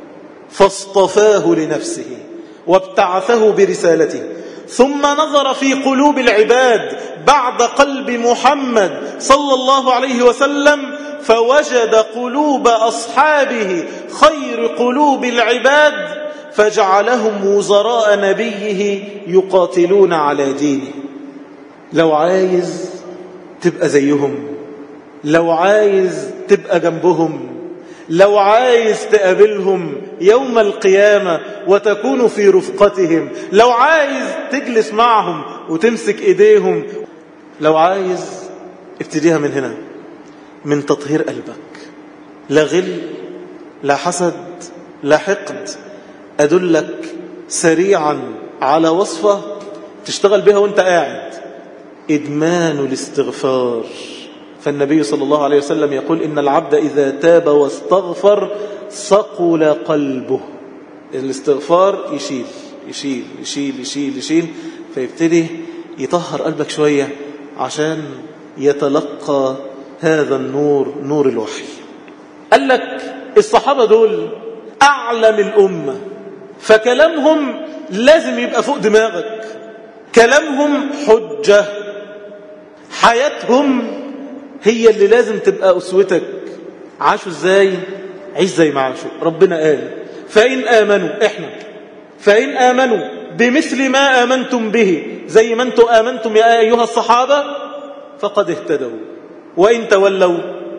فاصطفاه لنفسه وابتعثه برسالته ثم نظر في قلوب العباد بعد قلب محمد صلى الله عليه وسلم فوجد قلوب أصحابه خير قلوب العباد فجعلهم وزراء نبيه يقاتلون على دينه لو عايز تبقى زيهم لو عايز تبقى جنبهم لو عايز تقابلهم يوم القيامة وتكون في رفقتهم لو عايز تجلس معهم وتمسك ايديهم لو عايز ابتديها من هنا من تطهير قلبك لا غل لا حسد لا حقد أدلك سريعا على وصفة تشتغل بها وانت قاعد إدمان الاستغفار فالنبي صلى الله عليه وسلم يقول إن العبد إذا تاب واستغفر صقل قلبه الاستغفار يشيل يشيل يشيل يشيل يشيل فيبتدي يطهر قلبك شوية عشان يتلقى هذا النور نور الوحي قال لك الصحابة دول أعلم الأمة فكلامهم لازم يبقى فوق دماغك كلامهم حجة حياتهم هي اللي لازم تبقى أسوتك عاشوا ازاي عيش زي ما عاشوا ربنا قال فإن آمنوا إحنا فإن آمنوا بمثل ما آمنتم به زي ما أنتم آمنتم يا أيها الصحابة فقد اهتدوا وإن تولوا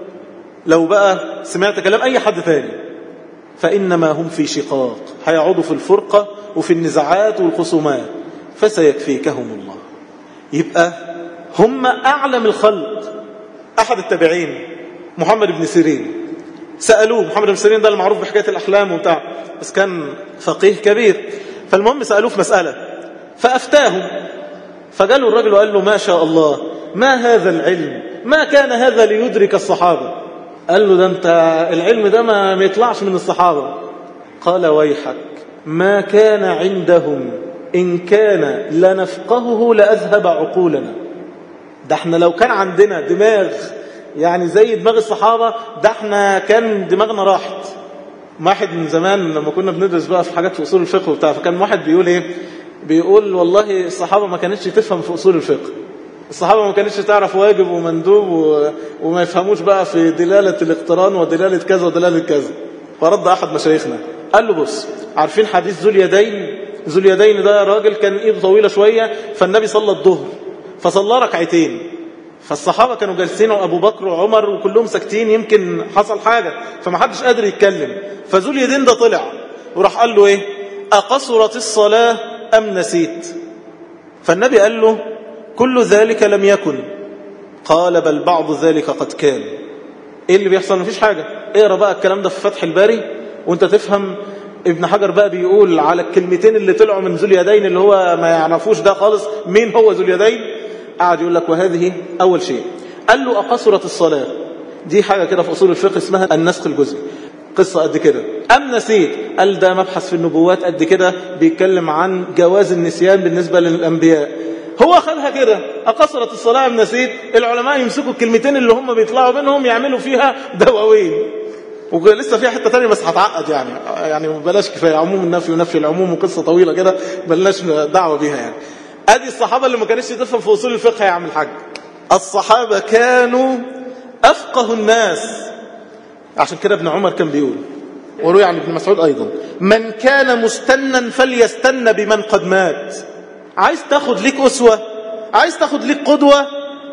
لو بقى سمعت كلام أي حد ثاني فإنما هم في شقاق هيعودوا في الفرقة وفي النزاعات والخصومات فسيكفيكهم الله يبقى هم أعلم الخلق أحد التابعين محمد بن سيرين سألوه محمد بن سيرين ده المعروف بحكاية الأحلام وبتاع بس كان فقيه كبير فالمهم سألوه في مسألة فأفتاهم فقالوا الرجل وقال له ما شاء الله ما هذا العلم ما كان هذا ليدرك الصحابة قال له ده انت العلم ده ما يطلعش من الصحابة قال ويحك ما كان عندهم إن كان لنفقهه لأذهب عقولنا ده احنا لو كان عندنا دماغ يعني زي دماغ الصحابة ده احنا كان دماغنا راحت واحد من زمان لما كنا بندرس بقى في حاجات في أصول الفقه وبتاع فكان واحد بيقول ايه بيقول والله الصحابة ما كانتش تفهم في أصول الفقه الصحابة ما كانتش تعرف واجب ومندوب و... وما يفهموش بقى في دلالة الاقتران ودلالة كذا ودلالة كذا فرد أحد مشايخنا قال له بص عارفين حديث ذو اليدين ذو اليدين ده راجل كان ايده طويلة شوية فالنبي صلى الظهر فصلى ركعتين فالصحابة كانوا جالسين وأبو بكر وعمر وكلهم ساكتين يمكن حصل حاجة فما حدش قادر يتكلم فذو اليدين ده طلع وراح قال له ايه أقصرت الصلاة أم نسيت فالنبي قال له كل ذلك لم يكن قال بل بعض ذلك قد كان ايه اللي بيحصل مفيش حاجة اقرا بقى الكلام ده في فتح الباري وانت تفهم ابن حجر بقى بيقول على الكلمتين اللي طلعوا من ذو اليدين اللي هو ما يعرفوش ده خالص مين هو ذو اليدين قاعد يقول لك وهذه أول شيء قال له أقصرت الصلاة دي حاجة كده في أصول الفقه اسمها النسخ الجزئي قصة قد كده أم نسيت قال ده مبحث في النبوات قد كده بيتكلم عن جواز النسيان بالنسبة للأنبياء هو خدها كده أقصرت الصلاة أم نسيت العلماء يمسكوا الكلمتين اللي هم بيطلعوا منهم يعملوا فيها دواوين ولسه فيها حته ثانيه بس هتعقد يعني يعني بلاش كفايه عموم النفي ونفي العموم وقصه طويله كده بلاش دعوه بيها يعني ادي الصحابه اللي ما كانتش تفهم في اصول الفقه يا عم الحاج الصحابه كانوا افقه الناس عشان كده ابن عمر كان بيقول وروي عن ابن مسعود ايضا من كان مستنا فليستن بمن قد مات عايز تاخد ليك اسوه عايز تاخد ليك قدوه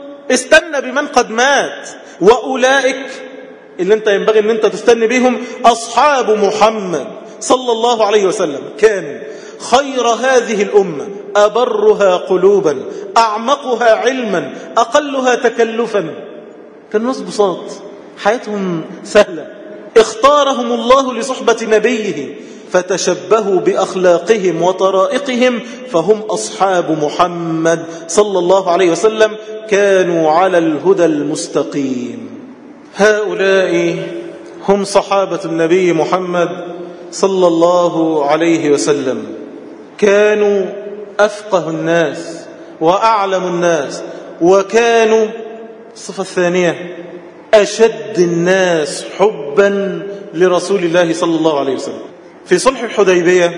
استنى بمن قد مات واولئك اللي انت ينبغي ان انت تستني بهم اصحاب محمد صلى الله عليه وسلم كانوا خير هذه الامه ابرها قلوبا اعمقها علما اقلها تكلفا كانوا ناس بساط حياتهم سهله اختارهم الله لصحبه نبيه فتشبهوا باخلاقهم وطرائقهم فهم اصحاب محمد صلى الله عليه وسلم كانوا على الهدى المستقيم هؤلاء هم صحابة النبي محمد صلى الله عليه وسلم كانوا أفقه الناس وأعلم الناس وكانوا الصفة الثانية أشد الناس حبا لرسول الله صلى الله عليه وسلم في صلح الحديبية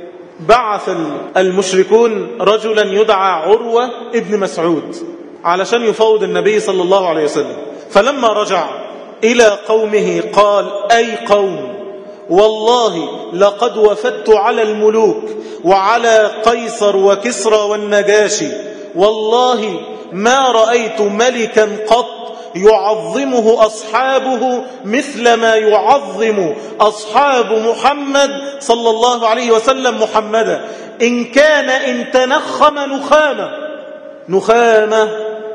بعث المشركون رجلا يدعى عروة ابن مسعود علشان يفوض النبي صلى الله عليه وسلم فلما رجع إلى قومه قال أي قوم والله لقد وفدت على الملوك وعلى قيصر وكسرى والنجاشي والله ما رأيت ملكا قط يعظمه أصحابه مثل ما يعظم أصحاب محمد صلى الله عليه وسلم محمدا إن كان إن تنخم نخامة نخامة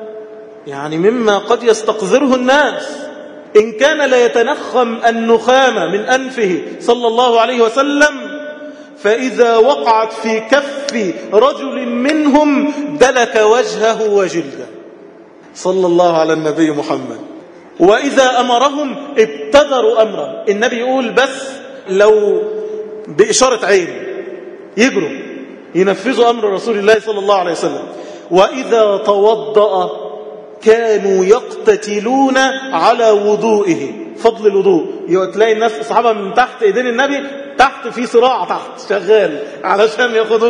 يعني مما قد يستقذره الناس إن كان لا يتنخم النخامة من أنفه صلى الله عليه وسلم فإذا وقعت في كف رجل منهم دلك وجهه وجلده صلى الله على النبي محمد وإذا أمرهم ابتدروا أمره النبي يقول بس لو بإشارة عين يجروا ينفذوا أمر رسول الله صلى الله عليه وسلم وإذا توضأ كانوا يقتتلون على وضوئه فضل الوضوء تلاقي الناس الصحابة من تحت ايدين النبي تحت في صراع تحت شغال علشان ياخدوا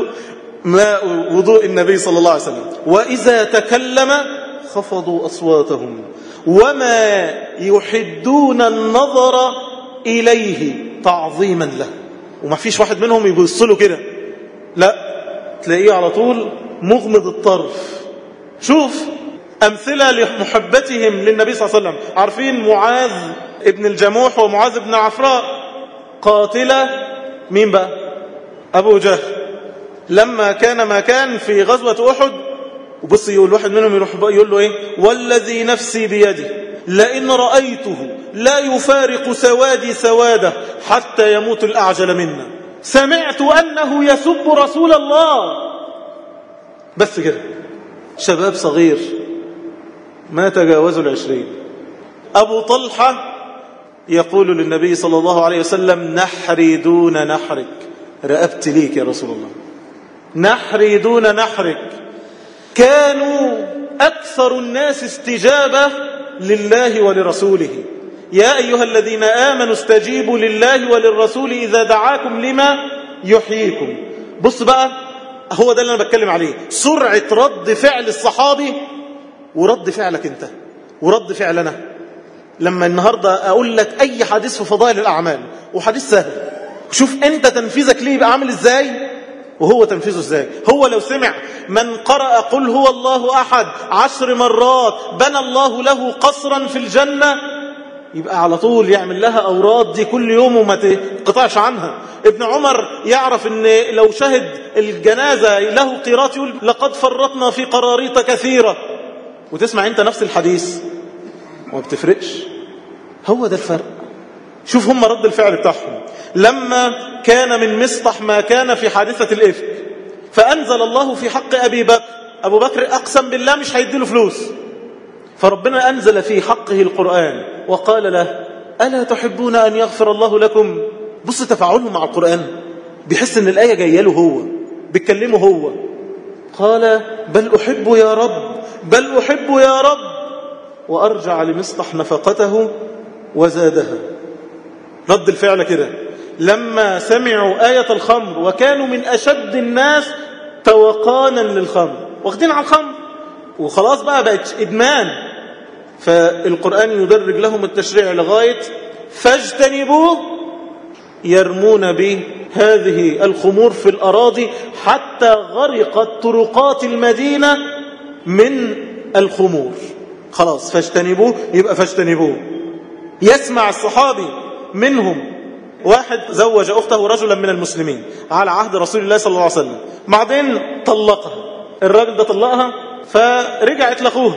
ماء وضوء النبي صلى الله عليه وسلم وإذا تكلم خفضوا أصواتهم وما يحدون النظر إليه تعظيما له وما فيش واحد منهم يبص له كده لا تلاقيه على طول مغمض الطرف شوف أمثلة لمحبتهم للنبي صلى الله عليه وسلم عارفين معاذ ابن الجموح ومعاذ بن عفراء قاتلة مين بقى أبو جهل لما كان ما كان في غزوة أحد وبص يقول واحد منهم يروح يقول له إيه والذي نفسي بيده لئن رأيته لا يفارق سوادي سواده حتى يموت الأعجل منا سمعت أنه يسب رسول الله بس كده شباب صغير ما تجاوزوا العشرين أبو طلحة يقول للنبي صلى الله عليه وسلم نحري دون نحرك رأبت ليك يا رسول الله نحري دون نحرك كانوا أكثر الناس استجابة لله ولرسوله يا أيها الذين آمنوا استجيبوا لله وللرسول إذا دعاكم لما يحييكم بص بقى هو ده اللي أنا بتكلم عليه سرعة رد فعل الصحابي ورد فعلك انت ورد فعلنا لما النهاردة أقول لك أي حديث في فضائل الأعمال وحديث سهل شوف أنت تنفيذك ليه يبقى عامل إزاي وهو تنفيذه إزاي هو لو سمع من قرأ قل هو الله أحد عشر مرات بنى الله له قصرا في الجنة يبقى على طول يعمل لها أوراد دي كل يوم وما تقطعش عنها ابن عمر يعرف ان لو شهد الجنازة له قيرات يقول لقد فرطنا في قراريط كثيرة وتسمع انت نفس الحديث وما بتفرقش هو ده الفرق شوف هم رد الفعل بتاعهم لما كان من مصطح ما كان في حادثة الإفك فأنزل الله في حق أبي بكر أبو بكر أقسم بالله مش هيديله فلوس فربنا أنزل في حقه القرآن وقال له ألا تحبون أن يغفر الله لكم بص تفاعلهم مع القرآن بيحس أن الآية جاية له هو بيتكلمه هو قال بل أحب يا رب بل أحب يا رب وأرجع لمصطح نفقته وزادها رد الفعل كده لما سمعوا آية الخمر وكانوا من أشد الناس توقانا للخمر واخدين على الخمر وخلاص بقى بقت إدمان فالقرآن يدرج لهم التشريع لغاية فاجتنبوه يرمون به هذه الخمور في الأراضي حتى غرقت طرقات المدينة من الخمور خلاص فاجتنبوه يبقى فاجتنبوه يسمع الصحابي منهم واحد زوج أخته رجلا من المسلمين على عهد رسول الله صلى الله عليه وسلم بعدين طلقها الراجل ده طلقها فرجعت لأخوه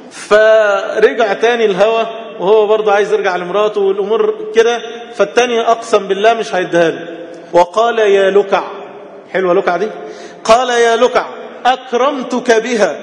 فرجع تاني الهوى وهو برضه عايز يرجع لمراته والأمور كده فالتاني أقسم بالله مش هيديها له وقال يا لكع حلوة لكع دي قال يا لكع أكرمتك بها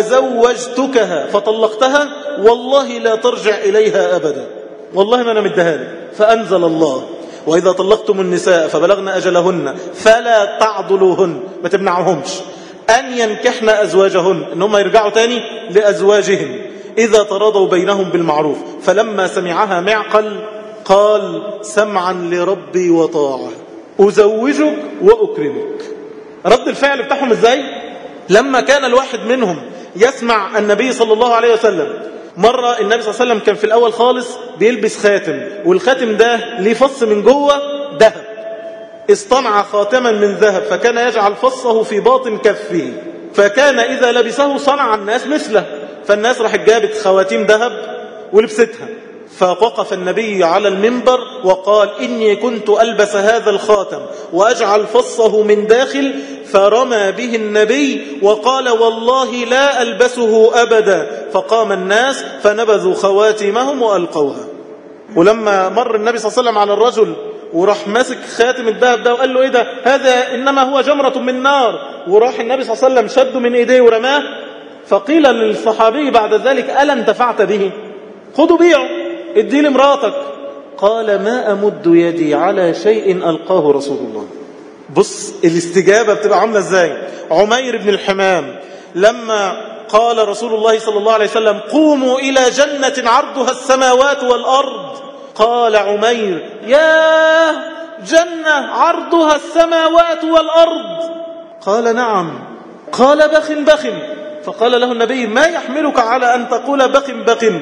وزوجتكها فطلقتها والله لا ترجع إليها أبدا والله ما أنا مديها لك فأنزل الله وإذا طلقتم النساء فبلغن أجلهن فلا تعضلوهن ما تمنعهمش أن ينكحن أزواجهن إن هم يرجعوا تاني لأزواجهم إذا تراضوا بينهم بالمعروف فلما سمعها معقل قال سمعا لربي وطاعة أزوجك وأكرمك رد الفعل بتاعهم إزاي لما كان الواحد منهم يسمع النبي صلى الله عليه وسلم مرة النبي صلى الله عليه وسلم كان في الأول خالص بيلبس خاتم والخاتم ده ليه فص من جوه ذهب اصطنع خاتما من ذهب فكان يجعل فصه في باطن كفه فكان إذا لبسه صنع الناس مثله فالناس راح جابت خواتيم ذهب ولبستها فوقف النبي على المنبر وقال إني كنت ألبس هذا الخاتم وأجعل فصه من داخل فرمى به النبي وقال والله لا ألبسه أبدا فقام الناس فنبذوا خواتمهم وألقوها ولما مر النبي صلى الله عليه وسلم على الرجل وراح ماسك خاتم الذهب ده وقال له ايه ده هذا انما هو جمرة من نار وراح النبي صلى الله عليه وسلم شده من ايديه ورماه فقيل للصحابي بعد ذلك ألا انتفعت به خذوا بيعه ادي لمراتك قال ما أمد يدي على شيء ألقاه رسول الله بص الاستجابة بتبقى عاملة ازاي عمير بن الحمام لما قال رسول الله صلى الله عليه وسلم قوموا إلى جنة عرضها السماوات والأرض قال عمير يا جنة عرضها السماوات والأرض قال نعم قال بخ بخ فقال له النبي ما يحملك على أن تقول بخ بخ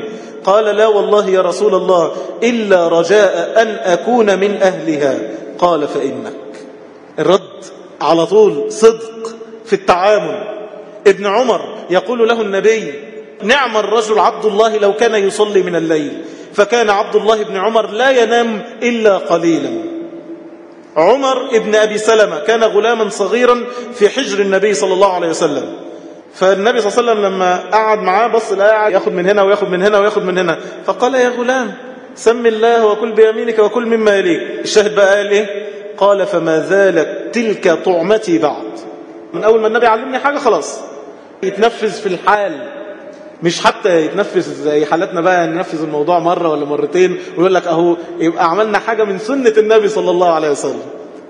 قال لا والله يا رسول الله إلا رجاء أن أكون من أهلها قال فإنك الرد على طول صدق في التعامل ابن عمر يقول له النبي نعم الرجل عبد الله لو كان يصلي من الليل فكان عبد الله بن عمر لا ينام إلا قليلا عمر ابن أبي سلمة كان غلاما صغيرا في حجر النبي صلى الله عليه وسلم فالنبي صلى الله عليه وسلم لما قعد معاه بص لا قاعد ياخد من هنا وياخد من هنا وياخد من هنا فقال يا غلام سم الله وكل بيمينك وكل مما يليك الشاهد بقى قال ايه قال فما زالت تلك طعمتي بعد من أول ما النبي علمني حاجة خلاص يتنفذ في الحال مش حتى يتنفذ زي حالتنا بقى ننفذ الموضوع مرة ولا مرتين ويقول لك أهو يبقى عملنا حاجة من سنة النبي صلى الله عليه وسلم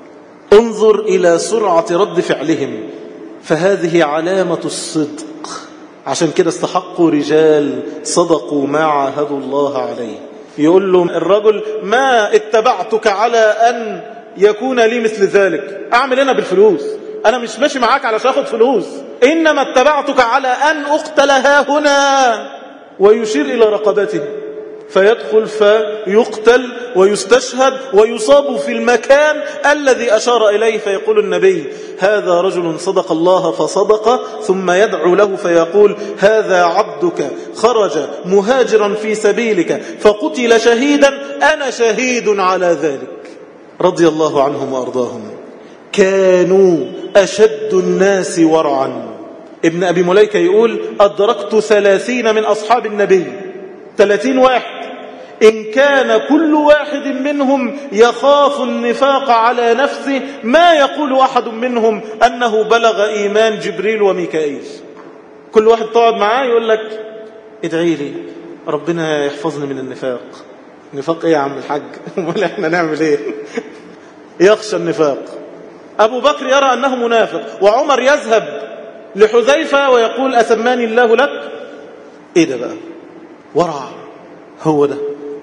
انظر إلى سرعة رد فعلهم فهذه علامة الصدق عشان كده استحقوا رجال صدقوا ما عاهدوا الله عليه يقول له الرجل ما اتبعتك على أن يكون لي مثل ذلك أعمل أنا بالفلوس أنا مش ماشي معاك علشان أخذ فلوس إنما اتبعتك على أن أقتل ها هنا ويشير إلى رقبته فيدخل فيقتل ويستشهد ويصاب في المكان الذي أشار إليه فيقول النبي هذا رجل صدق الله فصدق ثم يدعو له فيقول هذا عبدك خرج مهاجرا في سبيلك فقتل شهيدا أنا شهيد على ذلك رضي الله عنهم وأرضاهم كانوا أشد الناس ورعا ابن أبي مليكة يقول أدركت ثلاثين من أصحاب النبي ثلاثين واحد إن كان كل واحد منهم يخاف النفاق على نفسه ما يقول أحد منهم أنه بلغ إيمان جبريل وميكائيل كل واحد تقعد معاه يقول لك ادعي لي ربنا يحفظني من النفاق نفاق ايه يا عم الحاج امال احنا نعمل ايه يخشى النفاق ابو بكر يرى انه منافق وعمر يذهب لحذيفة ويقول أسماني الله لك ايه ده بقى ورع هو ده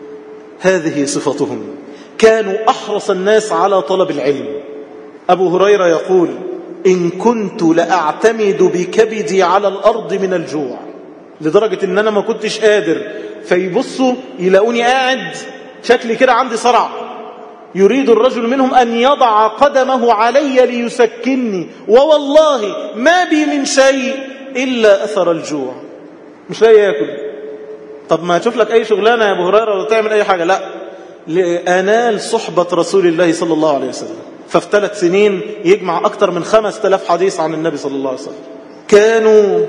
هذه صفتهم كانوا أحرص الناس على طلب العلم أبو هريرة يقول إن كنت لأعتمد بكبدي على الأرض من الجوع لدرجة إن أنا ما كنتش قادر فيبصوا يلاقوني قاعد شكلي كده عندي صرع يريد الرجل منهم أن يضع قدمه علي ليسكنني ووالله ما بي من شيء إلا أثر الجوع مش لاقي ياكل طب ما تشوف لك أي شغلانة يا أبو هريرة ولا تعمل أي حاجة لا لأنال صحبة رسول الله صلى الله عليه وسلم ففي ثلاث سنين يجمع أكثر من خمس تلاف حديث عن النبي صلى الله عليه وسلم كانوا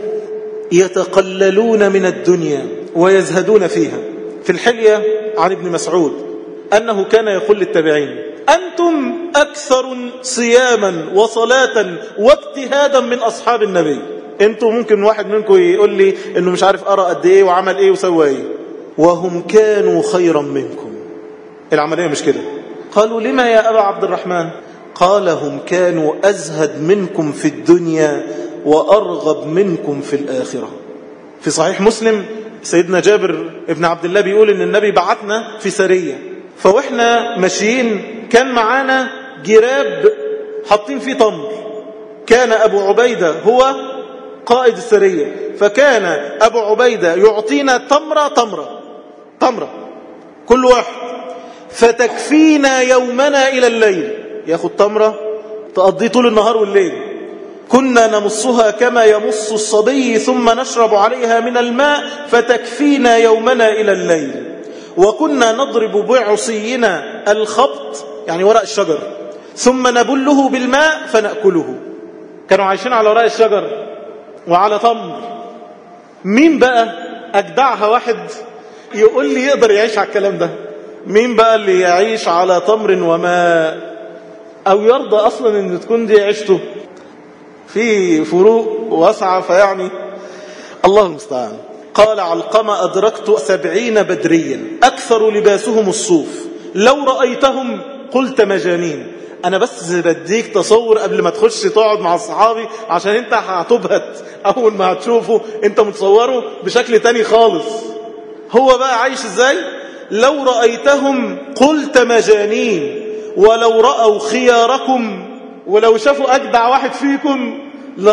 يتقللون من الدنيا ويزهدون فيها في الحلية عن ابن مسعود أنه كان يقول للتابعين أنتم أكثر صياما وصلاة واجتهادا من أصحاب النبي أنتم ممكن واحد منكم يقول لي أنه مش عارف أرى قد إيه وعمل إيه وسوى إيه وهم كانوا خيرا منكم العملية مش كده قالوا لما يا أبا عبد الرحمن قال هم كانوا أزهد منكم في الدنيا وأرغب منكم في الآخرة في صحيح مسلم سيدنا جابر ابن عبد الله بيقول ان النبي بعتنا في سرية فواحنا ماشيين كان معانا جراب حاطين فيه تمر كان أبو عبيدة هو قائد السرية فكان أبو عبيدة يعطينا تمرة تمرة تمرة كل واحد فتكفينا يومنا إلى الليل ياخد تمرة تقضي طول النهار والليل كنا نمصها كما يمص الصبي ثم نشرب عليها من الماء فتكفينا يومنا إلى الليل وكنا نضرب بعصينا الخبط يعني ورق الشجر ثم نبله بالماء فنأكله كانوا عايشين على ورق الشجر وعلى تمر مين بقى أجدعها واحد يقول لي يقدر يعيش على الكلام ده مين بقى اللي يعيش على تمر وماء أو يرضى أصلا أن تكون دي عيشته في فروق واسعة فيعني الله المستعان قال علقمة أدركت سبعين بدريا أكثر لباسهم الصوف لو رأيتهم قلت مجانين أنا بس بديك تصور قبل ما تخش تقعد مع الصحابي عشان انت هتبهت أول ما هتشوفه انت متصوره بشكل تاني خالص هو بقى عايش ازاي لو رأيتهم قلت مجانين ولو رأوا خياركم ولو شافوا أجدع واحد فيكم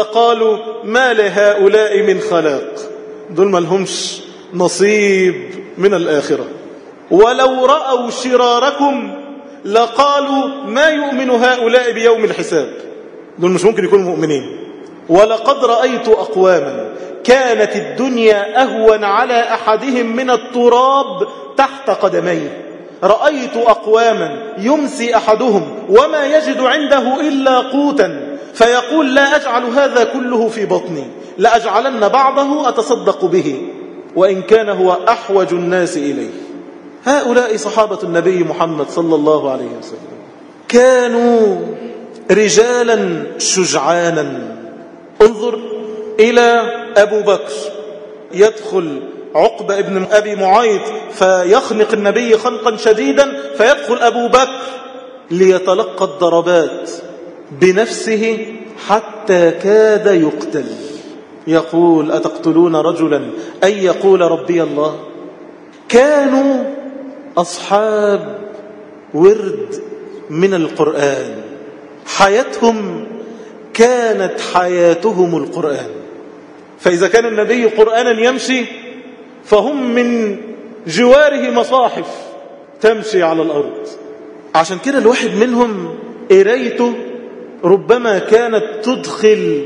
لقالوا ما لهؤلاء من خلاق دول ما لهمش نصيب من الآخرة ولو رأوا شراركم لقالوا ما يؤمن هؤلاء بيوم الحساب دول مش ممكن يكونوا مؤمنين ولقد رأيت أقواما كانت الدنيا أهون على أحدهم من التراب تحت قدميه رأيت أقواما يمسي أحدهم وما يجد عنده إلا قوتا فيقول لا أجعل هذا كله في بطني لأجعلن بعضه أتصدق به وإن كان هو أحوج الناس إليه هؤلاء صحابة النبي محمد صلى الله عليه وسلم كانوا رجالا شجعانا انظر إلى أبو بكر يدخل عقبة ابن أبي معيط فيخنق النبي خنقا شديدا فيدخل أبو بكر ليتلقى الضربات بنفسه حتى كاد يقتل يقول أتقتلون رجلا أن يقول ربي الله كانوا أصحاب ورد من القرآن حياتهم كانت حياتهم القرآن فإذا كان النبي قرآنا يمشي فهم من جواره مصاحف تمشي على الأرض عشان كده الواحد منهم قرايته ربما كانت تدخل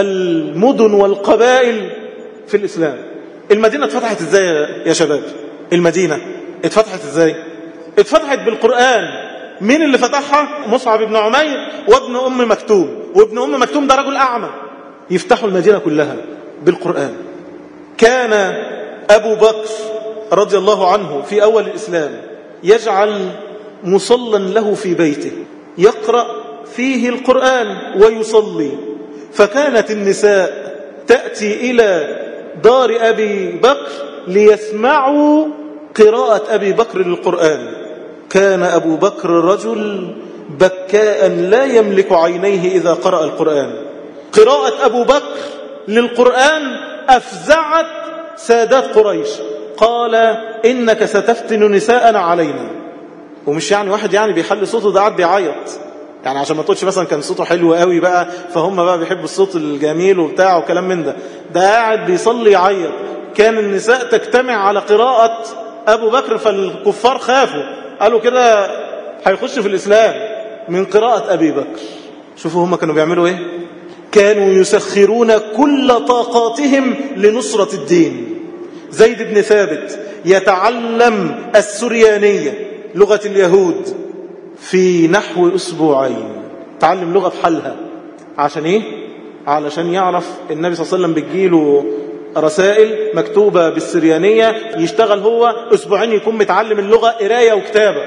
المدن والقبائل في الإسلام المدينة اتفتحت ازاي يا شباب المدينة اتفتحت ازاي اتفتحت بالقرآن مين اللي فتحها مصعب بن عمير وابن أم مكتوم وابن أم مكتوم ده رجل أعمى يفتحوا المدينة كلها بالقرآن كان أبو بكر رضي الله عنه في أول الإسلام يجعل مصلا له في بيته يقرأ فيه القرآن ويصلي فكانت النساء تأتي إلى دار أبي بكر ليسمعوا قراءة أبي بكر للقرآن كان أبو بكر رجل بكاء لا يملك عينيه إذا قرأ القرآن قراءة أبو بكر للقرآن أفزعت سادات قريش قال إنك ستفتن نساءنا علينا ومش يعني واحد يعني بيحل صوته ده قاعد بيعيط يعني عشان ما تقولش مثلا كان صوته حلو قوي بقى فهم بقى بيحبوا الصوت الجميل وبتاع وكلام من ده ده قاعد بيصلي يعيط كان النساء تجتمع على قراءة أبو بكر فالكفار خافوا قالوا كده هيخش في الإسلام من قراءة أبي بكر شوفوا هم كانوا بيعملوا إيه كانوا يسخرون كل طاقاتهم لنصرة الدين زيد بن ثابت يتعلم السريانية لغة اليهود في نحو أسبوعين تعلم لغة بحالها عشان إيه؟ علشان يعرف النبي صلى الله عليه وسلم بتجيله رسائل مكتوبة بالسريانية يشتغل هو أسبوعين يكون متعلم اللغة قراية وكتابة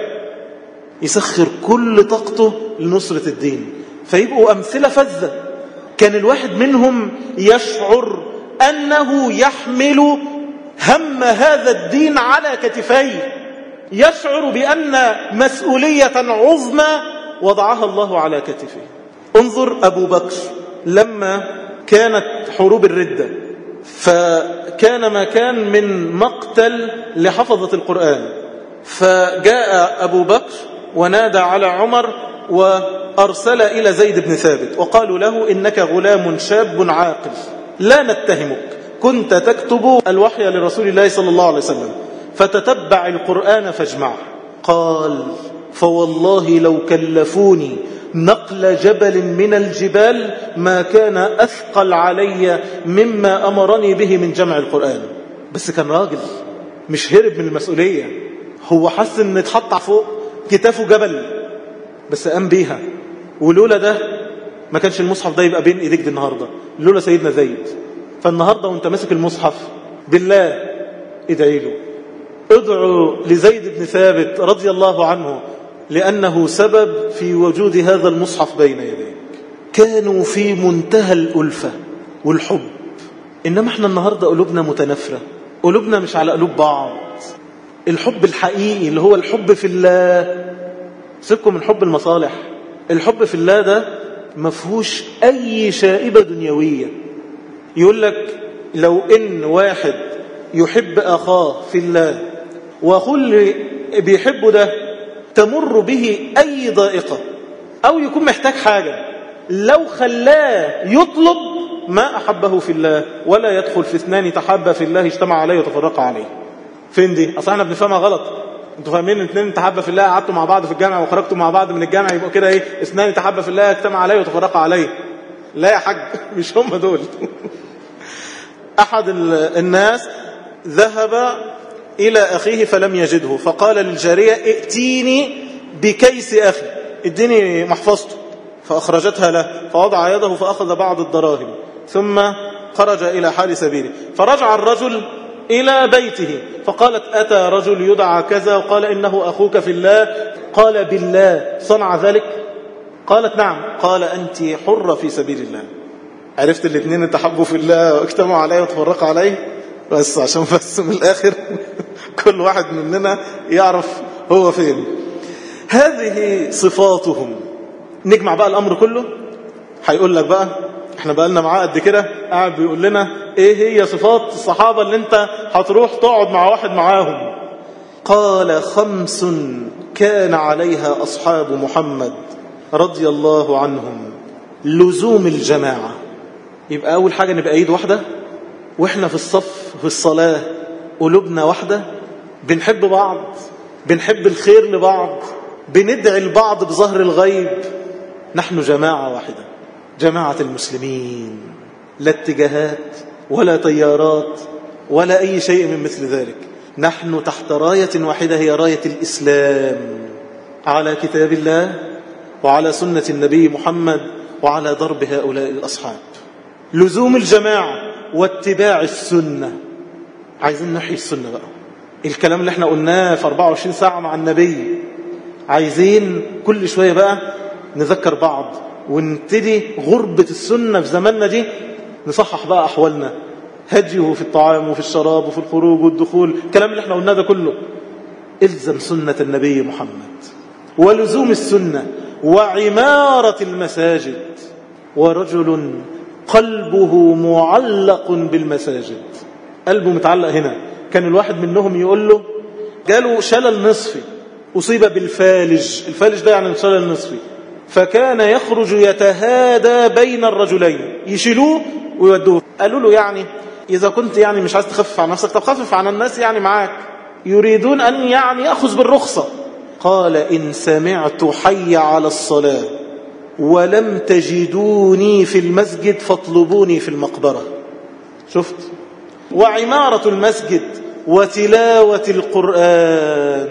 يسخر كل طاقته لنصرة الدين فيبقوا أمثلة فذة كان الواحد منهم يشعر أنه يحمل هم هذا الدين على كتفيه يشعر بأن مسؤولية عظمى وضعها الله على كتفه انظر أبو بكر لما كانت حروب الردة فكان ما كان من مقتل لحفظة القرآن فجاء أبو بكر ونادى على عمر وأرسل إلى زيد بن ثابت وقالوا له إنك غلام شاب عاقل لا نتهمك كنت تكتب الوحي لرسول الله صلى الله عليه وسلم فتتبع القرآن فاجمعه قال فوالله لو كلفوني نقل جبل من الجبال ما كان أثقل علي مما أمرني به من جمع القرآن بس كان راجل مش هرب من المسؤولية هو حس ان اتحط فوق كتافه جبل بس قام بيها ولولا ده ما كانش المصحف ده يبقى بين ايديك دي النهارده لولا سيدنا زيد فالنهارده وانت ماسك المصحف بالله ادعي له ادعو لزيد بن ثابت رضي الله عنه لأنه سبب في وجود هذا المصحف بين يديك كانوا في منتهى الألفة والحب إنما احنا النهاردة قلوبنا متنافرة قلوبنا مش على قلوب بعض الحب الحقيقي اللي هو الحب في الله سيبكم من حب المصالح الحب في الله ده مفهوش أي شائبة دنيوية يقول لك لو إن واحد يحب أخاه في الله وأخوه اللي بيحبه ده تمر به أي ضائقة أو يكون محتاج حاجة لو خلاه يطلب ما أحبه في الله ولا يدخل في اثنان تحابا في الله اجتمع عليه وتفرق عليه فين دي اصل احنا بنفهمها غلط انتوا فاهمين اثنين تحبة في الله قعدتوا مع بعض في الجامع وخرجتوا مع بعض من الجامع يبقوا كده ايه اثنان تحبة في الله اجتمع عليه وتفرقا عليه لا يا حاج مش هم دول احد الناس ذهب الى اخيه فلم يجده فقال للجارية ائتيني بكيس اخي اديني محفظته فاخرجتها له فوضع يده فاخذ بعض الدراهم ثم خرج الى حال سبيله فرجع الرجل إلى بيته فقالت أتى رجل يدعى كذا وقال إنه أخوك في الله قال بالله صنع ذلك قالت نعم قال أنت حرة في سبيل الله عرفت الاثنين اتحبوا في الله واجتمعوا عليه وتفرقوا عليه بس عشان بس من الآخر كل واحد مننا يعرف هو فين هذه صفاتهم نجمع بقى الأمر كله هيقول لك بقى احنا بقى لنا معاه قد كده قاعد بيقول لنا ايه هي صفات الصحابة اللي انت هتروح تقعد مع واحد معاهم قال خمس كان عليها أصحاب محمد رضي الله عنهم لزوم الجماعة يبقى أول حاجة نبقى ايد واحدة واحنا في الصف في الصلاة قلوبنا واحدة بنحب بعض بنحب الخير لبعض بندعي البعض بظهر الغيب نحن جماعة واحدة جماعة المسلمين لا اتجاهات ولا تيارات ولا أي شيء من مثل ذلك نحن تحت راية واحدة هي راية الإسلام على كتاب الله وعلى سنة النبي محمد وعلى ضرب هؤلاء الأصحاب لزوم الجماعة واتباع السنة عايزين نحيي السنة بقى الكلام اللي احنا قلناه في 24 ساعة مع النبي عايزين كل شوية بقى نذكر بعض ونبتدي غربة السنة في زماننا دي نصحح بقى أحوالنا هديه في الطعام وفي الشراب وفي الخروج والدخول الكلام اللي احنا قلناه ده كله الزم سنة النبي محمد ولزوم السنة وعمارة المساجد ورجل قلبه معلق بالمساجد قلبه متعلق هنا كان الواحد منهم يقول له جاله شلل نصفي أصيب بالفالج الفالج ده يعني الشلل النصفي فكان يخرج يتهادى بين الرجلين يشيلوه ويودوه قالوا له يعني إذا كنت يعني مش عايز تخفف عن نفسك طب خفف عن الناس يعني معاك يريدون أن يعني أخذ بالرخصة قال إن سمعت حي على الصلاة ولم تجدوني في المسجد فاطلبوني في المقبرة شفت وعمارة المسجد وتلاوة القرآن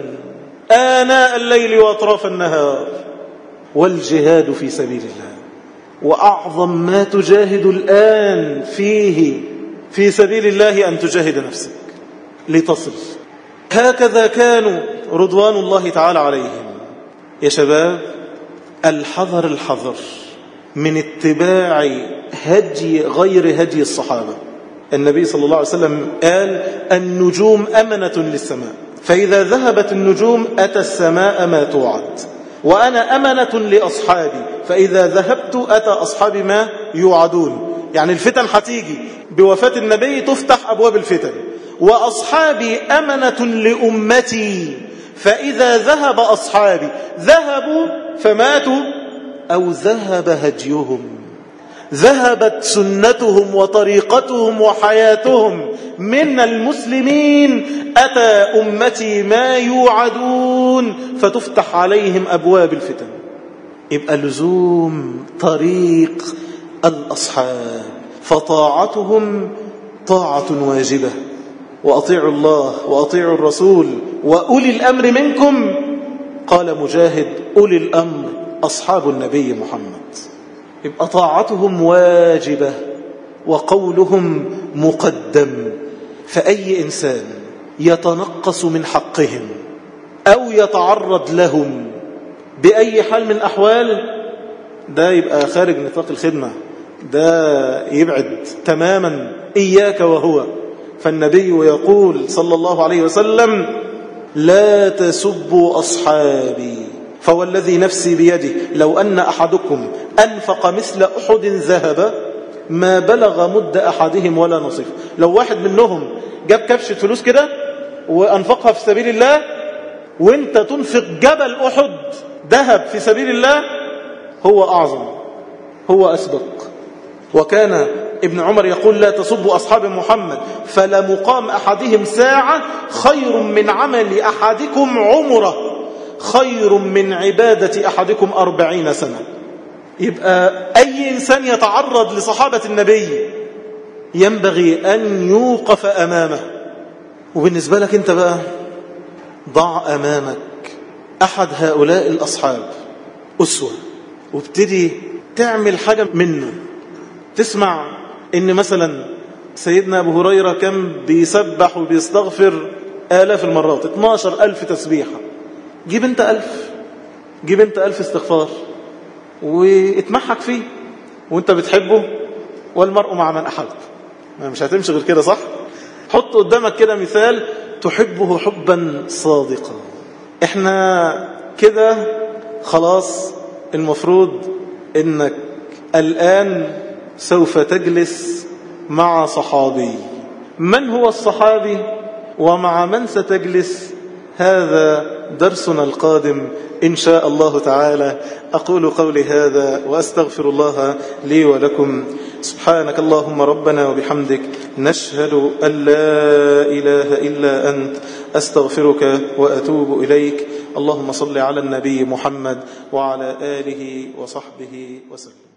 آناء الليل وأطراف النهار والجهاد في سبيل الله وأعظم ما تجاهد الآن فيه في سبيل الله أن تجاهد نفسك لتصل هكذا كانوا رضوان الله تعالى عليهم يا شباب الحذر الحذر من اتباع هدي غير هدي الصحابة النبي صلى الله عليه وسلم قال النجوم أمنة للسماء فإذا ذهبت النجوم أتى السماء ما توعد وأنا أمنة لأصحابي فإذا ذهبت أتى أصحابي ما يوعدون يعني الفتن هتيجي بوفاة النبي تفتح أبواب الفتن وأصحابي أمنة لأمتي فإذا ذهب أصحابي ذهبوا فماتوا أو ذهب هديهم ذهبت سنتهم وطريقتهم وحياتهم من المسلمين أتى أمتي ما يوعدون فتفتح عليهم أبواب الفتن يبقى لزوم طريق الأصحاب فطاعتهم طاعة واجبة وأطيعوا الله وأطيعوا الرسول وأولي الأمر منكم قال مجاهد أولي الأمر أصحاب النبي محمد يبقى طاعتهم واجبة وقولهم مقدم فأي إنسان يتنقص من حقهم أو يتعرض لهم بأي حال من الأحوال ده يبقى خارج نطاق الخدمة ده يبعد تماما إياك وهو فالنبي يقول صلى الله عليه وسلم لا تسبوا أصحابي فوالذي نفسي بيده لو أن أحدكم أنفق مثل أحد ذهب ما بلغ مد أحدهم ولا نصف لو واحد منهم جاب كبشة فلوس كده وأنفقها في سبيل الله وانت تنفق جبل أحد ذهب في سبيل الله هو أعظم هو أسبق وكان ابن عمر يقول لا تصبوا أصحاب محمد فلمقام أحدهم ساعة خير من عمل أحدكم عمره خير من عبادة أحدكم أربعين سنة يبقى أي إنسان يتعرض لصحابة النبي ينبغي أن يوقف أمامه وبالنسبة لك أنت بقى ضع أمامك أحد هؤلاء الأصحاب أسوة وابتدي تعمل حاجة منه تسمع إن مثلا سيدنا أبو هريرة كان بيسبح وبيستغفر آلاف المرات 12 ألف تسبيحة جيب أنت ألف جيب أنت ألف استغفار واتمحك فيه وانت بتحبه والمرء مع من أحب مش هتمشي غير كده صح حط قدامك كده مثال تحبه حبا صادقا احنا كده خلاص المفروض انك الآن سوف تجلس مع صحابي من هو الصحابي ومع من ستجلس هذا درسنا القادم إن شاء الله تعالى أقول قولي هذا وأستغفر الله لي ولكم سبحانك اللهم ربنا وبحمدك نشهد أن لا إله إلا أنت أستغفرك وأتوب إليك اللهم صل على النبي محمد وعلى آله وصحبه وسلم